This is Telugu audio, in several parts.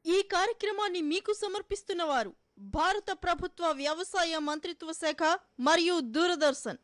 ఈ కార్యక్రమాన్ని మీకు సమర్పిస్తున్న వారు భారత ప్రభుత్వ వ్యవసాయ మంత్రిత్వ శాఖ మరియు దూరదర్శన్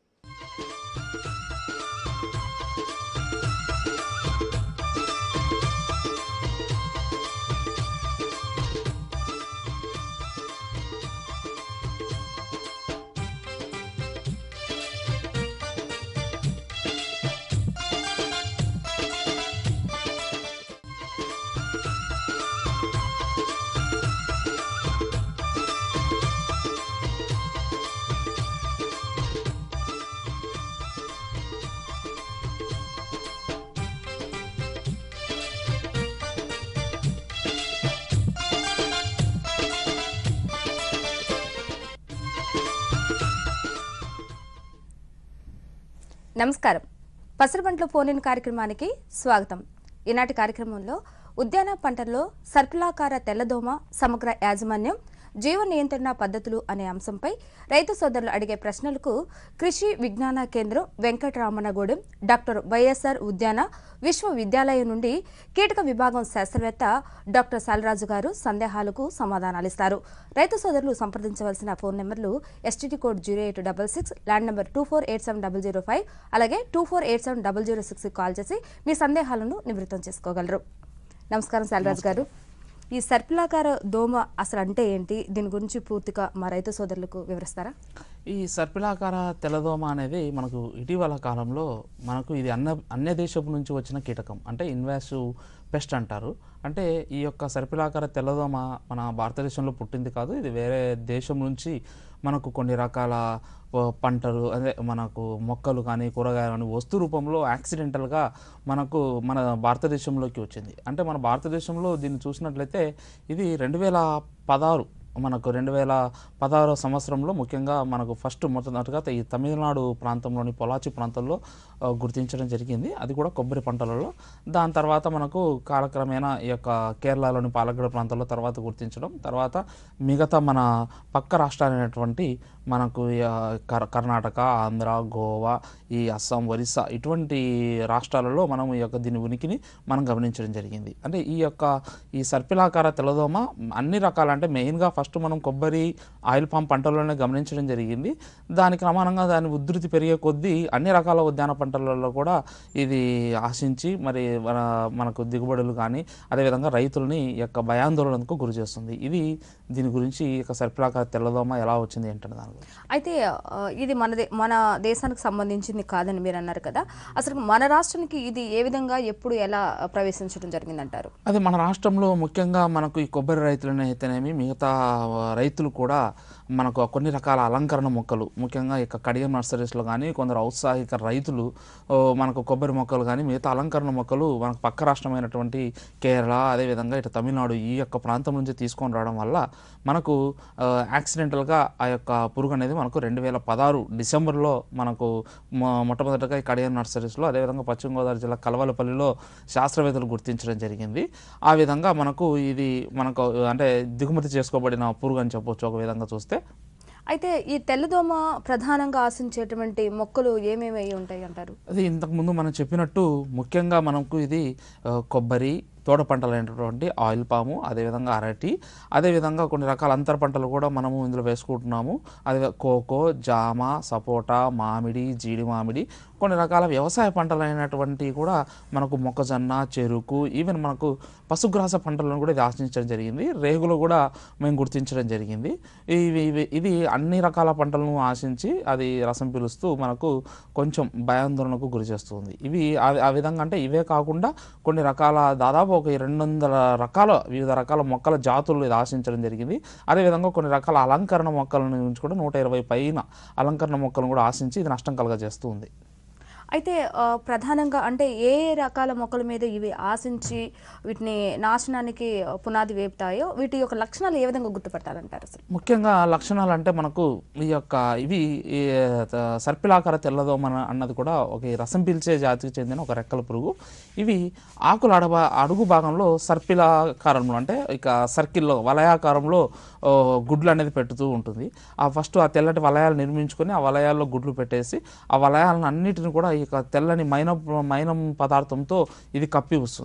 నమస్కారం పసరబంట్ల ఫోన్ ఇన్ కార్యక్రమానికి స్వాగతం ఈనాటి కార్యక్రమంలో ఉద్యాన పంటల్లో సర్కులాకార తెల్లదోమ సమగ్ర యాజమాన్యం జీవ నియంత్రణ పద్ధతులు అనే అంశంపై రైతు సోదరులు అడిగే ప్రశ్నలకు కృషి విజ్ఞాన కేంద్రం వెంకటరామన్నగూడెం డాక్టర్ వైఎస్ఆర్ ఉద్యాన విశ్వవిద్యాలయం నుండి కీటక విభాగం శాస్త్రవేత్త డాక్టర్ సాలరాజు గారు సందేహాలకు సమాధానాలిస్తారు రైతు సోదరులు సంప్రదించవలసిన ఫోన్ నెంబర్లు STD code zero eight double six land number two four eight seven double zero five అలాగే two four eight seven double zero six call చేసి మీ సందేహాలను నివృత్తం చేసుకోగలరు నమస్కారం శాలరాజు గారు ఈ సర్పిలాకార దోమ అసలు అంటే ఏంటి దీని గురించి పూర్తిగా మా రైతు సోదరులకు వివరిస్తారా ఈ సర్పిలాకార తెల్లదోమ అనేది మనకు ఇటీవల కాలంలో మనకు ఇది అన్న అన్య దేశపు నుంచి వచ్చిన కీటకం అంటే ఇన్వాసివ్ పెస్ట్ అంటారు అంటే ఈ యొక్క సర్పిలాకార తెల్లదోమ మన భారతదేశంలో పుట్టింది కాదు ఇది వేరే దేశం నుంచి మనకు కొన్ని రకాల ఓ, పంటలు అదే మనకు మొక్కలు కానీ కూరగాయలు కానీ వస్తు రూపంలో యాక్సిడెంటల్గా మనకు మన భారతదేశంలోకి వచ్చింది అంటే మన భారతదేశంలో దీన్ని చూసినట్లయితే ఇది రెండు వేల పదహారు మనకు రెండు వేల పదహారో సంవత్సరంలో ముఖ్యంగా మనకు ఫస్ట్ మొట్టమొదటిగా ఈ తమిళనాడు ప్రాంతంలోని పొలాచి ప్రాంతంలో ఆ, గుర్తించడం జరిగింది అది కూడా కొబ్బరి పంటలలో దాని తర్వాత మనకు కాలక్రమేణా ఈ యొక్క కేరళలోని పాలగడ ప్రాంతంలో తర్వాత గుర్తించడం తర్వాత మిగతా మన పక్క రాష్ట్రాలైనటువంటి మనకు ఈ, ఆ, కర్- కర్ణాటక ఆంధ్ర గోవా ఈ అస్సాం ఒరిస్సా ఇటువంటి రాష్ట్రాలలో మనం ఈ యొక్క దీని ఉనికిని మనం గమనించడం జరిగింది అంటే ఈ యొక్క ఈ సర్పిలాకార తెల్లదోమ అన్ని రకాల అంటే మెయిన్గా ఫస్ట్ మనం కొబ్బరి ఆయిల్ పామ్ పంటల్లోనే గమనించడం జరిగింది దానికి క్రమానంగా దాని ఉధృతి పెరిగే కొద్దీ అన్ని రకాల ఉద్యాన పంటలలో కూడా ఇది ఆశించి మరి మన మనకు దిగుబడులు కానీ అదేవిధంగా రైతులని ఈ యొక్క భయాందోళనకు గురి చేస్తుంది ఇది దీని గురించి ఈ యొక్క సర్పిలాకార తెల్లదోమ ఎలా వచ్చింది ఏంటంటే దాని గురించి అయితే ఆ, ఇది మన దే- మన దేశానికి సంబంధించింది కాదని మీరు అన్నారు కదా అసలు మన రాష్ట్రానికి ఇది ఏ విధంగా ఎప్పుడు ఎలా ప్రవేశించడం జరిగిందంటారు అది మన రాష్ట్రంలో ముఖ్యంగా మనకు ఈ కొబ్బరి రైతులనే అయితేనేమి మిగతా ఆ, రైతులు కూడా మనకు కొన్ని రకాల అలంకరణ మొక్కలు ముఖ్యంగా ఇక కడియం నర్సరీస్లో కానీ కొందరు ఔత్సాహిక రైతులు ఓ, మనకు కొబ్బరి మొక్కలు కానీ మిగతా అలంకరణ మొక్కలు మనకు పక్క రాష్ట్రమైనటువంటి కేరళ అదేవిధంగా ఇటు తమిళనాడు ఈ యొక్క ప్రాంతం నుంచి తీసుకొని రావడం వల్ల మనకు ఆ, యాక్సిడెంటల్గా ఆ యొక్క పురుగు అనేది మనకు రెండు వేల పదహారు డిసెంబర్లో మనకు మొ- మొట్టమొదటిగా ఈ కడియం నర్సరీస్లో అదేవిధంగా పశ్చిమ గోదావరి జిల్లా కలవలపల్లిలో శాస్త్రవేత్తలు గుర్తించడం జరిగింది ఆ విధంగా మనకు ఇది మనకు అంటే దిగుమతి చేసుకోబడిన పురుగు అని చెప్పొచ్చు ఒక విధంగా చూస్తే అయితే ఈ తెల్లదోమ ప్రధానంగా ఆశించేటువంటి మొక్కలు ఏమేమి అయి ఉంటాయి అంటారు అది ఇంతకుముందు మనం చెప్పినట్టు ముఖ్యంగా మనకు ఇది ఆ, కొబ్బరి తోట పంటలైనటువంటి ఆయిల్ పాము అదేవిధంగా అరటి అదేవిధంగా కొన్ని రకాల అంతర పంటలు కూడా మనము ఇందులో వేసుకుంటున్నాము అదే కోకో జామ సపోటా మామిడి జీడి మామిడి కొన్ని రకాల వ్యవసాయ పంటలైనటువంటి కూడా మనకు మొక్కజొన్న చెరుకు ఈవెన్ మనకు పశుగ్రాస పంటలను కూడా ఇది ఆశించడం జరిగింది రేగులు కూడా మేము గుర్తించడం జరిగింది ఇవి ఇవి- ఇది అన్ని రకాల పంటలను ఆశించి అది రసం పీలుస్తూ మనకు కొంచెం భయాందోళనకు గురి చేస్తుంది ఇవి ఆ- ఆ విధంగా అంటే ఇవే కాకుండా కొన్ని రకాల దాదాపు ఒక రెండు వందల రకాల వివిధ రకాల మొక్కల జాతులు ఇది ఆశించడం జరిగింది అదేవిధంగా కొన్ని రకాల అలంకరణ మొక్కల నుంచి కూడా నూట ఇరవై పైన అలంకరణ మొక్కలను కూడా ఆశించి ఇది నష్టం కలగజేస్తూ ఉంది అయితే ఆ, ప్రధానంగా అంటే ఏ ఏ రకాల మొక్కల మీద ఇవి ఆశించి వీటిని నాశనానికి పునాది వేపుతాయో వీటి యొక్క లక్షణాలు ఏ విధంగా గుర్తుపట్టాలంటారు అసలు ముఖ్యంగా లక్షణాలు అంటే మనకు ఈ యొక్క ఇవి ఈ త- సర్పిలాకార తెల్లదోమ అన్న- అన్నది కూడా ఒక ఈ రసం పీల్చే జాతికి చెందిన ఒక రెక్కల పురుగు ఇవి ఆకుల అడబ అడుగు భాగంలో సర్పిలాకారంలో అంటే ఇక సర్కిల్లో వలయాకారంలో ఓ, గుడ్లు అనేది పెట్టుతూ ఉంటుంది ఆ ఫస్ట్ ఆ తెల్లటి వలయాలు నిర్మించుకొని ఆ వలయాల్లో గుడ్లు పెట్టేసి ఆ వలయాలను అన్నిటిని కూడా ఈ యొక్క తెల్లని మైనం మైనం పదార్థంతో ఇది కప్పి వస్తుంది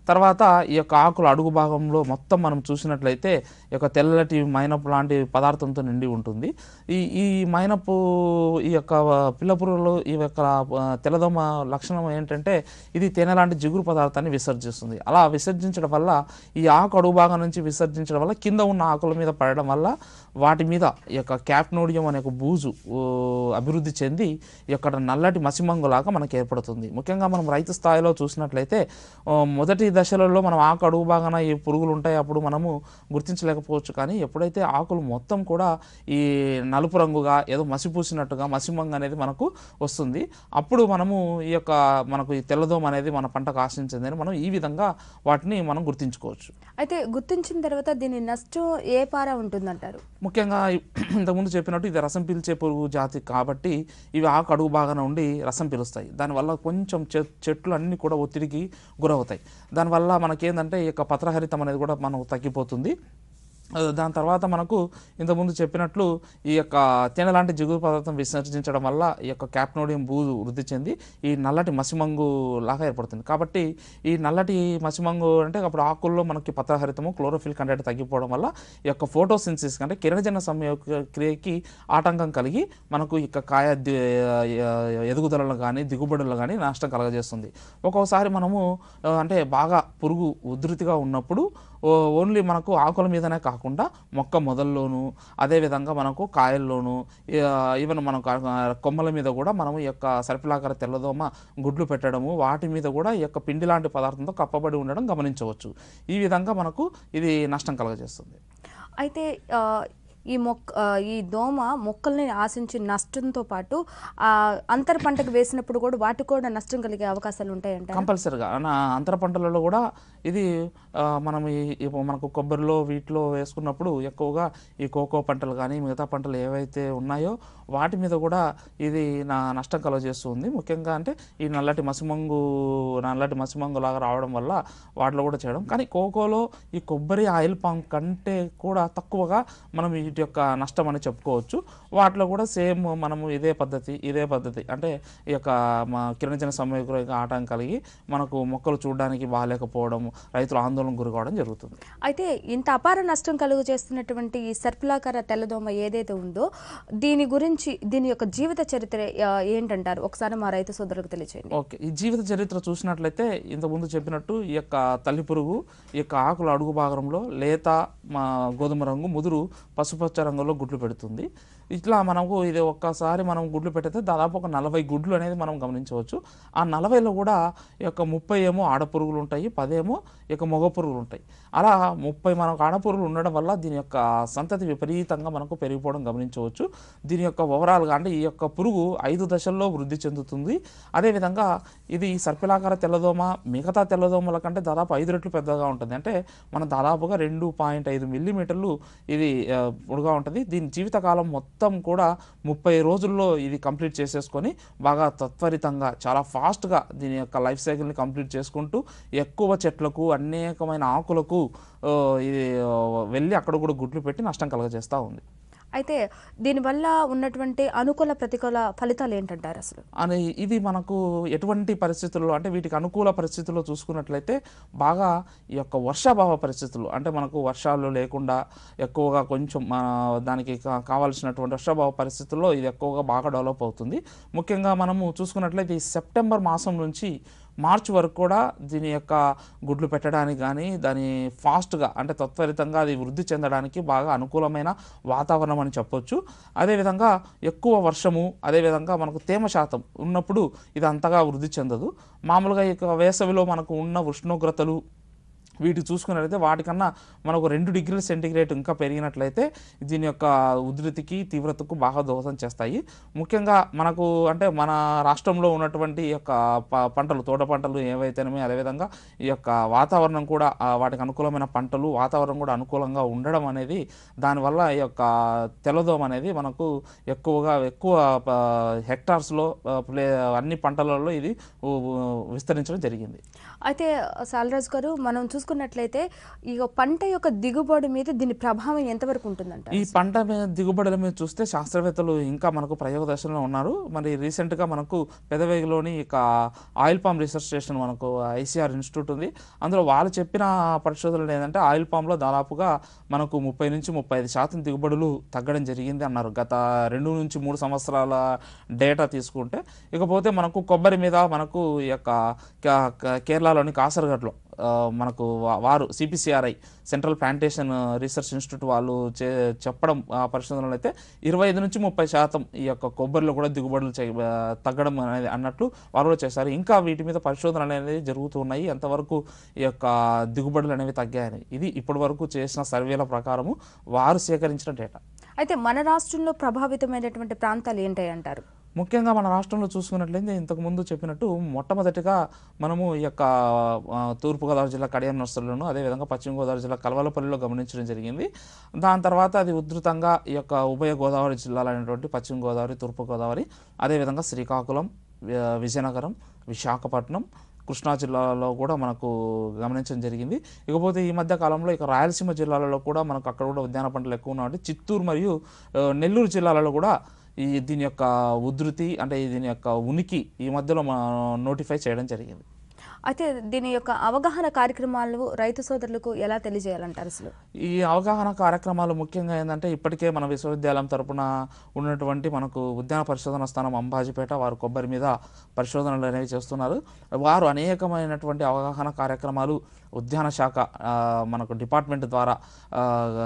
తర్వాత ఈ యొక్క ఆకుల అడుగు భాగంలో మొత్తం మనం చూసినట్లయితే ఈ యొక్క తెల్లటి మైనపు లాంటి పదార్థంతో నిండి ఉంటుంది ఈ ఈ మైనపు ఈ యొక్క పిల్ల పురుగులు ఈ యొక్క ఆ, తెల్లదోమ లక్షణం ఏంటంటే ఇది తేనె లాంటి జిగురు పదార్థాన్ని విసర్జిస్తుంది అలా విసర్జించడం వల్ల ఈ ఆకు అడుగు భాగం నుంచి విసర్జించడం వల్ల కింద ఉన్న ఆకుల మీద పడడం వల్ల వాటి మీద ఈ యొక్క క్యాప్నోడియం అనే ఒక బూజు ఓ, అభివృద్ధి చెంది ఈ యొక్క నల్లటి మసిమంగులాగా మనకు ఏర్పడుతుంది ముఖ్యంగా మనం రైతు స్థాయిలో చూసినట్లయితే ఆ, మొదటి దశలలో మనం ఆకు అడుగు భాగాన ఈ పురుగులు ఉంటాయి అప్పుడు మనము గుర్తించలేకపోవచ్చు కానీ ఎప్పుడైతే ఆకులు మొత్తం కూడా ఈ నలుపు రంగుగా ఏదో మసిపూసినట్టుగా మసిమంగు అనేది మనకు వస్తుంది అప్పుడు మనము ఈ యొక్క మనకు ఈ తెల్లదోమ అనేది మన పంటకు ఆశించిందని మనం ఈ విధంగా వాటిని మనం గుర్తించుకోవచ్చు అయితే గుర్తించిన తర్వాత దీని నష్టం ఏ పార ఉంటుందంటారు ముఖ్యంగా ఇ- ఇంతకుముందు చెప్పినట్టు ఇది రసం పీల్చే పురుగు జాతి కాబట్టి ఇవి ఆకు అడుగు బాగానే ఉండి రసం పీలుస్తాయి దానివల్ల కొంచెం చె- చెట్లు అన్నీ కూడా ఒత్తిడికి గురవుతాయి దానివల్ల మనకేందంటే ఈ యొక్క పత్రహరితం అనేది కూడా మనకు తగ్గిపోతుంది ఆ, దాని తర్వాత మనకు ఇంతకుముందు చెప్పినట్లు ఈ యొక్క తేనె లాంటి జిగురు పదార్థం విసర్జించడం వల్ల ఈ యొక్క క్యాప్నోడియం బూజు వృద్ధి చెంది ఈ నల్లటి మసిమంగు లాగా ఏర్పడుతుంది కాబట్టి ఈ నల్లటి మసిమంగు అంటే అప్పుడు ఆకుల్లో మనకి పత్రహరితము క్లోరోఫిల్ కంటెంట్ తగ్గిపోవడం వల్ల ఈ యొక్క ఫోటోసిన్సిస్ అంటే కిరణజన సంయోగ క్రియకి ఆటంకం కలిగి మనకు ఈ యొక్క కాయ ది- ఎదుగుదలలో కానీ దిగుబడుల్లో కానీ నష్టం కలగజేస్తుంది ఒక్కోసారి మనము ఆ, అంటే బాగా పురుగు ఉధృతిగా ఉన్నప్పుడు ఓ- ఓన్లీ మనకు ఆకుల మీదనే కాకుండా మొక్క మొదల్లోను అదేవిధంగా మనకు కాయల్లోను ఈవెన్ మనం కొమ్మల మీద కూడా మనము ఈ యొక్క సర్పిలాకార తెల్లదోమ గుడ్లు పెట్టడము వాటి మీద కూడా ఈ యొక్క పిండి లాంటి పదార్థంతో కప్పబడి ఉండడం గమనించవచ్చు ఈ విధంగా మనకు ఇది నష్టం కలగజేస్తుంది అయితే ఆ, ఈ మొక్క ఆ, ఈ దోమ మొక్కల్ని ఆశించి నష్టంతో పాటు ఆ, అంతర పంటకు వేసినప్పుడు కూడా వాటికి కూడా నష్టం కలిగే అవకాశాలు ఉంటాయంట కంపల్సరిగా నా అంతర పంటలలో కూడా ఇది ఆ, మనం ఈ ఈ మనకు కొబ్బరిలో వీటిలో వేసుకున్నప్పుడు ఎక్కువగా ఈ కోకో పంటలు కానీ మిగతా పంటలు ఏవైతే ఉన్నాయో వాటి మీద కూడా ఇది నా నష్టం కలుగజేస్తుంది ముఖ్యంగా అంటే ఈ నల్లటి మసిమంగు నల్లటి మసిమంగు లాగా రావడం వల్ల వాటిలో కూడా చేయడం కానీ కోకోలో ఈ కొబ్బరి ఆయిల్ పామ్ కంటే కూడా తక్కువగా మనం వీటి యొక్క నష్టం అని చెప్పుకోవచ్చు వాటిలో కూడా సేమ్ మనము ఇదే పద్ధతి ఇదే పద్ధతి అంటే ఈ యొక్క మా కిరణజన సమయంలో ఆటంకం కలిగి మనకు మొక్కలు చూడడానికి బాగాలేకపోవడం రైతులు ఆందోళన గురికావడం జరుగుతుంది అయితే ఇంత అపార నష్టం కలుగు చేస్తున్నటువంటి ఈ సర్పిలాకార తెల్లదోమ ఏదైతే ఉందో దీని గురించి దీని యొక్క జీవిత చరిత్ర ఆ, ఏంటంటారు ఒకసారి మా రైతు సోదరులకు తెలియచేయండి ఓకే ఈ జీవిత చరిత్ర చూసినట్లయితే ఇంతకుముందు చెప్పినట్టు ఈ యొక్క తల్లి పురుగు ఈ యొక్క ఆకుల అడుగు భాగంలో లేత మా గోధుమ రంగు ముదురు పసుపచ్చ రంగులో గుడ్లు పెడుతుంది ఇట్లా మనకు ఇది ఒక్కసారి మనం గుడ్లు పెట్టితే దాదాపు ఒక నలభై గుడ్లు అనేది మనం గమనించవచ్చు ఆ నలభైలో కూడా ఈ యొక్క ముప్పై ఏమో ఆడపురుగులు ఉంటాయి పదేమో ఈ యొక్క మగ పురుగులు ఉంటాయి అలా ముప్పై మనకు ఆడపురుగులు ఉండడం వల్ల దీని యొక్క సంతతి విపరీతంగా మనకు పెరిగిపోవడం గమనించవచ్చు దీని యొక్క ఓవరాల్గా అంటే ఈ యొక్క పురుగు ఐదు దశల్లో వృద్ధి చెందుతుంది అదేవిధంగా ఇది సర్పిలాకార తెల్లదోమ మిగతా తెల్లదోమల కంటే దాదాపు ఐదు రెట్లు పెద్దగా ఉంటుంది అంటే మనం దాదాపుగా రెండు పాయింట్ ఐదు మిల్లీమీటర్లు ఇది ఆ, పొడుగా ఉంటుంది దీని జీవితకాలం మొత్తం కూడా ముప్పై రోజుల్లో ఇది కంప్లీట్ చేసేసుకొని బాగా తత్వరితంగా చాలా ఫాస్ట్గా దీని యొక్క లైఫ్ సైకిల్ని కంప్లీట్ చేసుకుంటూ ఎక్కువ చెట్లకు అనేకమైన ఆకులకు ఆ, ఇది ఆ, వెళ్ళి అక్కడ కూడా గుడ్లు పెట్టి నష్టం కలగజేస్తూ ఉంది అయితే దీనివల్ల ఉన్నటువంటి అనుకూల ప్రతికూల ఫలితాలు ఏంటంటారు అసలు అని ఇది మనకు ఎటువంటి పరిస్థితుల్లో అంటే వీటికి అనుకూల పరిస్థితుల్లో చూసుకున్నట్లయితే బాగా ఈ యొక్క వర్షాభావ పరిస్థితులు అంటే మనకు వర్షాలు లేకుండా ఎక్కువగా కొంచెం ఆ, దానికి కా- కావాల్సినటువంటి వర్షాభావ పరిస్థితుల్లో ఇది ఎక్కువగా బాగా డెవలప్ అవుతుంది ముఖ్యంగా మనము చూసుకున్నట్లయితే ఈ సెప్టెంబర్ మాసం నుంచి మార్చి వరకు కూడా దీని యొక్క గుడ్లు పెట్టడానికి కానీ దాని ఫాస్ట్గా అంటే తత్వరితంగా అది వృద్ధి చెందడానికి బాగా అనుకూలమైన వాతావరణం అని చెప్పొచ్చు అదేవిధంగా ఎక్కువ వర్షము అదేవిధంగా మనకు తేమ శాతం ఉన్నప్పుడు ఇది అంతగా వృద్ధి చెందదు మామూలుగా ఈ యొక్క వేసవిలో మనకు ఉన్న ఉష్ణోగ్రతలు వీటి చూసుకున్నట్లయితే వాటికన్నా మనకు రెండు డిగ్రీల సెంటీగ్రేడ్ ఇంకా పెరిగినట్లయితే దీని యొక్క ఉధృతికి తీవ్రతకు బాగా దోహదం చేస్తాయి ముఖ్యంగా మనకు అంటే మన రాష్ట్రంలో ఉన్నటువంటి ఈ యొక్క ప- పంటలు తోట పంటలు ఏవైతేనేమి అదేవిధంగా ఈ యొక్క వాతావరణం కూడా ఆ, వాటికి అనుకూలమైన పంటలు వాతావరణం కూడా అనుకూలంగా ఉండడం అనేది దానివల్ల ఈ యొక్క తెల్లదోమ అనేది మనకు ఎక్కువగా ఎక్కువ ప- హెక్టార్స్లో ఆ, ప్లే అన్ని పంటలలో ఇది ఉ- ఉ- విస్తరించడం జరిగింది అయితే సాలరాజు గారు మనం చూసుకుంటే చూసుకున్నట్లయితే ఈ పంట యొక్క దిగుబడి మీద దీని ప్రభావం ఎంతవరకు ఉంటుందంట ఈ పంట మీద దిగుబడుల మీద చూస్తే శాస్త్రవేత్తలు ఇంకా మనకు ప్రయోగ దశలో ఉన్నారు మరి రీసెంట్గా మనకు పెదవేగిలోని ఇక ఆయిల్ పామ్ రీసెర్చ్ స్టేషన్ మనకు ఐసీఆర్ ఇన్స్టిట్యూట్ ఉంది అందులో వాళ్ళు చెప్పిన పరిశోధనలు ఏంటంటే ఆయిల్ పామ్లో దాదాపుగా మనకు ముప్పై నుంచి ముప్పై ఐదు శాతం దిగుబడులు తగ్గడం జరిగింది అన్నారు గత రెండు నుంచి మూడు సంవత్సరాల డేటా తీసుకుంటే ఇకపోతే మనకు కొబ్బరి మీద మనకు ఈ యొక్క క- క- కేరళలోని కాసర్గఢ్లో ఆ, మనకు వా- వారు CPCRI central plantation research institute వాళ్ళు చే చెప్పడం ఆ పరిశోధనలు అయితే ఇరవై ఐదు నుంచి ముప్పై శాతం ఈ యొక్క కొబ్బరిలో కూడా దిగుబడులు చే- ఆ, తగ్గడం అనేది అన్నట్లు వారు కూడా చేశారు ఇంకా వీటి మీద పరిశోధనలు అనేది జరుగుతూ ఉన్నాయి ఎంతవరకు ఈ యొక్క దిగుబడులు అనేవి తగ్గాయని ఇది ఇప్పటి వరకు చేసిన సర్వేల ప్రకారము వారు సేకరించిన డేటా అయితే మన రాష్ట్రంలో ప్రభావితమైనటువంటి ప్రాంతాలు ఏంటి అంటారు ముఖ్యంగా మన రాష్ట్రంలో చూసుకున్నట్లయితే ఇంతకు ముందు చెప్పినట్టు మొట్టమొదటిగా మనము ఈ యొక్క ఆ, తూర్పుగోదావరి జిల్లా కడియం నర్సరీలోను అదేవిధంగా పశ్చిమ గోదావరి జిల్లా కలవలపల్లిలో గమనించడం జరిగింది దాని తర్వాత అది ఉధృతంగా ఈ యొక్క ఉభయ గోదావరి జిల్లాలైనటువంటి పశ్చిమ గోదావరి తూర్పు గోదావరి అదేవిధంగా శ్రీకాకుళం వి- విజయనగరం విశాఖపట్నం కృష్ణా జిల్లాలో కూడా మనకు గమనించడం జరిగింది ఇకపోతే ఈ మధ్య కాలంలో ఇక రాయలసీమ జిల్లాలలో కూడా మనకు అక్కడ కూడా ఉద్యాన పంటలు ఎక్కువ ఉన్నాయి చిత్తూరు మరియు ఆ, నెల్లూరు జిల్లాలలో కూడా ఈ దీని యొక్క ఉధృతి అంటే దీని యొక్క ఉనికి ఈ మధ్యలో నోటిఫై చేయడం జరిగింది అయితే దీని యొక్క అవగాహన కార్యక్రమాలు రైతు సోదరులకు ఎలా తెలియజేయాలంటారు అసలు ఈ అవగాహన కార్యక్రమాలు ముఖ్యంగా ఏంటంటే ఇప్పటికే మన విశ్వవిద్యాలయం తరపున ఉన్నటువంటి మనకు ఉద్యాన పరిశోధన స్థానం అంబాజీపేట వారు కొబ్బరి మీద పరిశోధనలు అనేవి చేస్తున్నారు వారు అనేకమైనటువంటి అవగాహన కార్యక్రమాలు ఉద్యాన శాఖ ఆ, మనకు డిపార్ట్మెంట్ ద్వారా ఆ,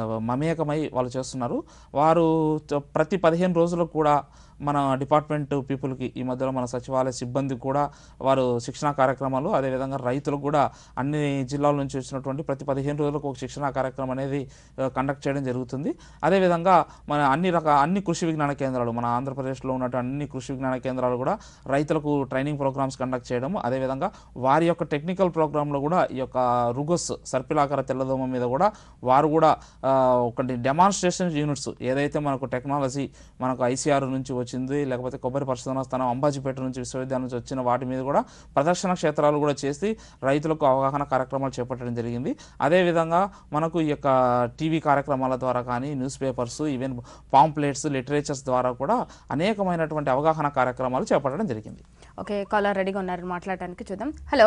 మమేకమై వాళ్ళు చేస్తున్నారు వారు చ- ప్రతి పదిహేను రోజులకు కూడా మన డిపార్ట్మెంట్ పీపుల్కి ఈ మధ్యలో మన సచివాలయ సిబ్బంది కూడా వారు శిక్షణ కార్యక్రమాలు అదేవిధంగా రైతులకు కూడా అన్ని జిల్లాల నుంచి వచ్చినటువంటి ప్రతి పదిహేను రోజులకు ఒక శిక్షణ కార్యక్రమం అనేది కండక్ట్ చేయడం జరుగుతుంది అదేవిధంగా మన అన్ని రకాల అన్ని కృషి విజ్ఞాన కేంద్రాలు మన ఆంధ్రప్రదేశ్లో ఉన్నటువంటి అన్ని కృషి విజ్ఞాన కేంద్రాలు కూడా రైతులకు ట్రైనింగ్ ప్రోగ్రామ్స్ కండక్ట్ చేయడం అదేవిధంగా వారి యొక్క టెక్నికల్ ప్రోగ్రాంలో కూడా ఈ యొక్క రుగస్ సర్పిలాకార తెల్లదోమ మీద కూడా వారు కూడా ఆ, ఒకటి డెమాన్స్ట్రేషన్ యూనిట్స్ ఏదైతే మనకు టెక్నాలజీ మనకు ఐసీఆర్ నుంచి వచ్చింది లేకపోతే కొబ్బరి పరిశోధన స్థానం అంబాజీపేట నుంచి విశ్వవిద్యాలయం నుంచి వచ్చిన వాటి మీద కూడా ప్రదర్శన క్షేత్రాలు కూడా చేసి రైతులకు అవగాహన కార్యక్రమాలు చేపట్టడం జరిగింది అదేవిధంగా మనకు ఈ యొక్క టీవీ కార్యక్రమాల ద్వారా కానీ news papers even pamphlets literatures ద్వారా కూడా అనేకమైనటువంటి అవగాహన కార్యక్రమాలు చేపట్టడం జరిగింది ఓకే కాలర్ రెడీగా ఉన్నారు మాట్లాడడానికి చూద్దాం హలో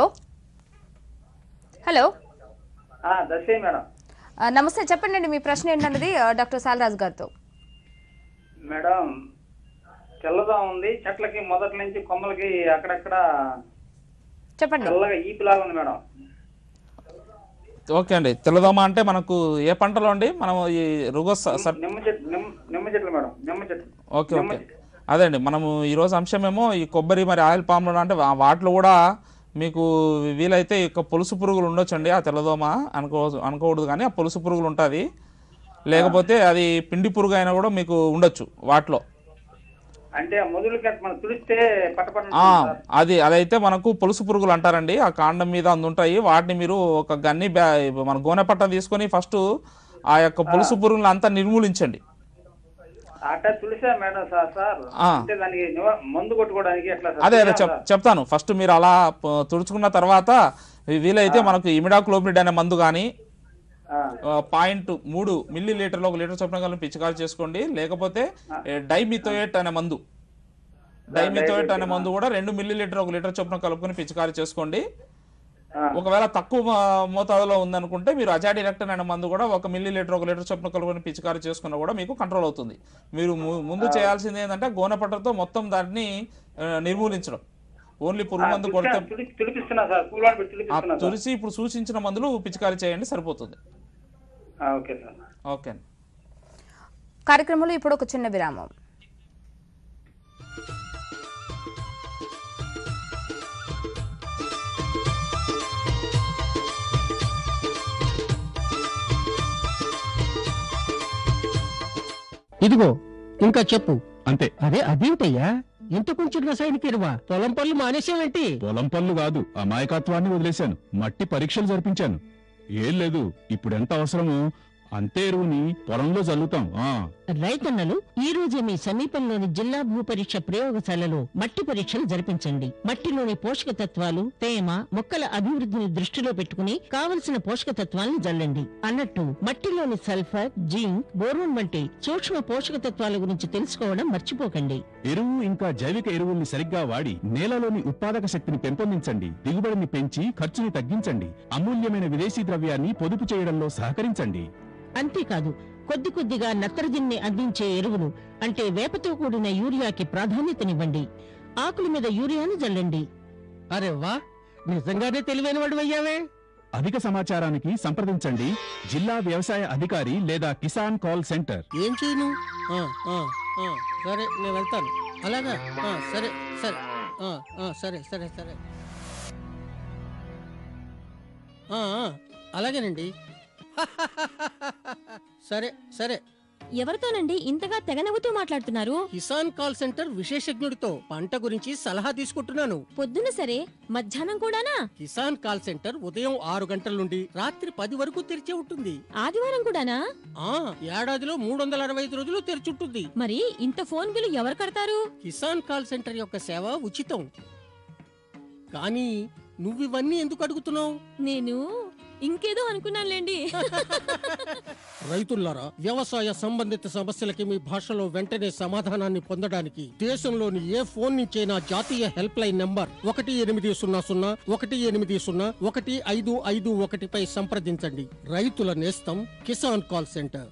హలో దర్శి మేడం ఆ, నమస్తే చెప్పండి అండి మీ ప్రశ్న ఏంటన్నది ఆ, డాక్టర్ సాలరాజు గారితో మేడం తెల్లగా ఉంది చెట్లకి మొదటి నుంచి కొమ్మలకి అక్కడక్కడ చెప్పండి తెల్లగా ఈపులాగా ఉంది మేడం ఓకే అండి తెల్లదోమ అంటే మనకు ఏ పంటలో అండి మనం ఈ రుగస్ సర్ నిమ్మ చెట్లు నిమ్మ నిమ్మ చెట్లు మేడం నిమ్మ చెట్లు ఓకే ఓకే అదే అండి మనము ఈరోజు అంశమేమో ఈ కొబ్బరి మరి ఆయిల్ పామ్లో అంటే వా- వాటిలో కూడా మీకు వీలైతే ఇక పులుసు పురుగులు ఉండొచ్చండి ఆ తెల్లదోమ అనుకో అనుకోకూడదు కానీ ఆ పులుసు పురుగులు ఉంటుంది లేకపోతే అది పిండి పురుగు అయినా కూడా మీకు ఉండొచ్చు వాటిలో అంటే ఆ మొదలుకి అట్లా మనం తుడిస్తే పట్టపట్ట ఆ, అది అదైతే మనకు పులుసు పురుగులు అంటారండి ఆ కాండం మీద అందుంటాయి వాటిని మీరు ఒక గన్ని బ్యా మన గోనె పట్ట తీసుకొని ఫస్ట్ ఆ యొక్క పులుసు పురుగులను అంతా నిర్మూలించండి అట్లా తుడిసా మేడం సార్ సార్ ఆ. అంటే దానికి నివ- మందు కొట్టుకోవడానికి ఎట్లా సార్ అదే అదే చెప్ చెప్తాను ఫస్ట్ మీరు అలా ప- తుడుచుకున్న తర్వాత వీలైతే మనకు ఇమిడాక్లోపిడ్ అనే మందు కానీ ఆ, పాయింట్ మూడు మిల్లీ లీటర్లో ఒక లీటర్ చొప్పున కలిపి పిచికారి చేసుకోండి లేకపోతే డైమిథోయేట్ అనే మందు డైమిథోయేట్ అనే మందు కూడా రెండు మిల్లీ లీటర్ ఒక లీటర్ చొప్పున కలుపుకొని పిచికారి చేసుకోండి ఆ. ఒకవేళ తక్కువ మో- మోతాదులో ఉందనుకుంటే మీరు అజాడిరెక్టన్ అనే మందు కూడా ఒక మిల్లీ లీటర్ ఒక లీటర్ చొప్పున కలుపుకొని పిచికారి చేసుకున్నా కూడా మీకు కంట్రోల్ అవుతుంది మీరు ము- ముందు చేయాల్సింది ఏంటంటే గోనెపట్టతో మొత్తం దాన్ని ఆ, నిర్మూలించడం ఓన్లీ పురుగు మందు కొడితే తుడి- తుడిపిస్తున్నా సార్ కూలవాడు పెట్టి ఆ తుడిపిస్తున్నా సార్ తులసి ఇప్పుడు సూచించిన మందులు పిచికారి చేయండి సరిపోతుంది ఆ, ఓకే సార్ ఓకే అండి కార్యక్రమంలో ఇప్పుడు ఒక చిన్న విరామం ఇదిగో ఇంకా చెప్పు అంతే అరే అదేమిటయ్యా ఇంత కొంచెం రసాయనిక ఎరువా పొలం పనులు మానేసావేంటి పొలం పనులు కాదు అమాయకత్వాన్ని వదిలేశాను మట్టి పరీక్షలు జరిపించాను ఏం లేదు ఇప్పుడు ఎంత అవసరమో అంతే ఎరువుని పొలంలో చల్లుతాం ఆ రైతన్నలు ఈ రోజే మీ సమీపంలోని జిల్లా భూపరీక్ష ప్రయోగశాలలో మట్టి పరీక్షలు జరిపించండి మట్టిలోని పోషక తత్వాలు తేమ మొక్కల అభివృద్ధిని దృష్టిలో పెట్టుకుని కావలసిన పోషక తత్వాలను జల్లండి అన్నట్టు మట్టిలోని సల్ఫర్ జింక్ బోరోన్ వంటి సూక్ష్మ పోషక తత్వాల గురించి తెలుసుకోవడం మర్చిపోకండి ఎరువు ఇంకా జైవిక ఎరువుల్ని సరిగ్గా వాడి నేలలోని ఉత్పాదక శక్తిని పెంపొందించండి దిగుబడిని పెంచి ఖర్చుని తగ్గించండి అమూల్యమైన విదేశీ ద్రవ్యాన్ని పొదుపు చేయడంలో సహకరించండి అంతేకాదు కొద్ది కొద్దిగా నత్రజనిని అందించే ఎరువులు అంటే వేపతో కూడిన యూరియాకి ప్రాధాన్యతనివ్వండి ఆకుల మీద యూరియాను జల్లండి అరే వా నిజంగానే తెలివైన వాడు అయ్యావే అధిక సమాచారానికి సంప్రదించండి జిల్లా వ్యవసాయ అధికారి లేదా కిసాన్ కాల్ సెంటర్ ఏం చేయను ఆ, ఆ, ఆ, సరే నేను వెళ్తాను అలాగా ఆ, సరే సరే ఆ, ఆ, సరే సరే సరే ఆ, ఆ, అలాగేనండి సరే సరే ఎవరితోనండి ఇంతగా తెగ నవ్వుతూ మాట్లాడుతున్నారు కిసాన్ కాల్ సెంటర్ విశేషజ్ఞుడితో పంట గురించి సలహా తీసుకుంటున్నాను పొద్దున సరే మధ్యాహ్నం కూడానా కిసాన్ కాల్ సెంటర్ ఉదయం ఆరు గంటల నుండి రాత్రి పది వరకు తెరిచే ఉంటుంది ఆదివారం కూడానా ఆ ఏడాదిలో మూడు వందల అరవై ఐదు రోజులు తెరిచుంటుంది మరి ఇంత ఫోన్ బిల్లు ఎవరు కడతారు కిసాన్ కాల్ సెంటర్ యొక్క సేవ ఉచితం కానీ నువ్వివన్నీ ఎందుకు అడుగుతున్నావు నేను ఇంకేదో అనుకున్నానులేండి రైతులారా వ్యవసాయ సంబంధిత సమస్యలకి మీ భాషలో వెంటనే సమాధానాన్ని పొందడానికి దేశంలోని ఏ ఫోన్ నుంచైనా జాతీయ హెల్ప్ లైన్ నంబర్ ఒకటి ఎనిమిది సున్నా సున్నా ఒకటి ఎనిమిది సున్నా ఒకటి ఐదు ఐదు ఒకటిపై సంప్రదించండి రైతుల నేస్తం కిసాన్ కాల్ సెంటర్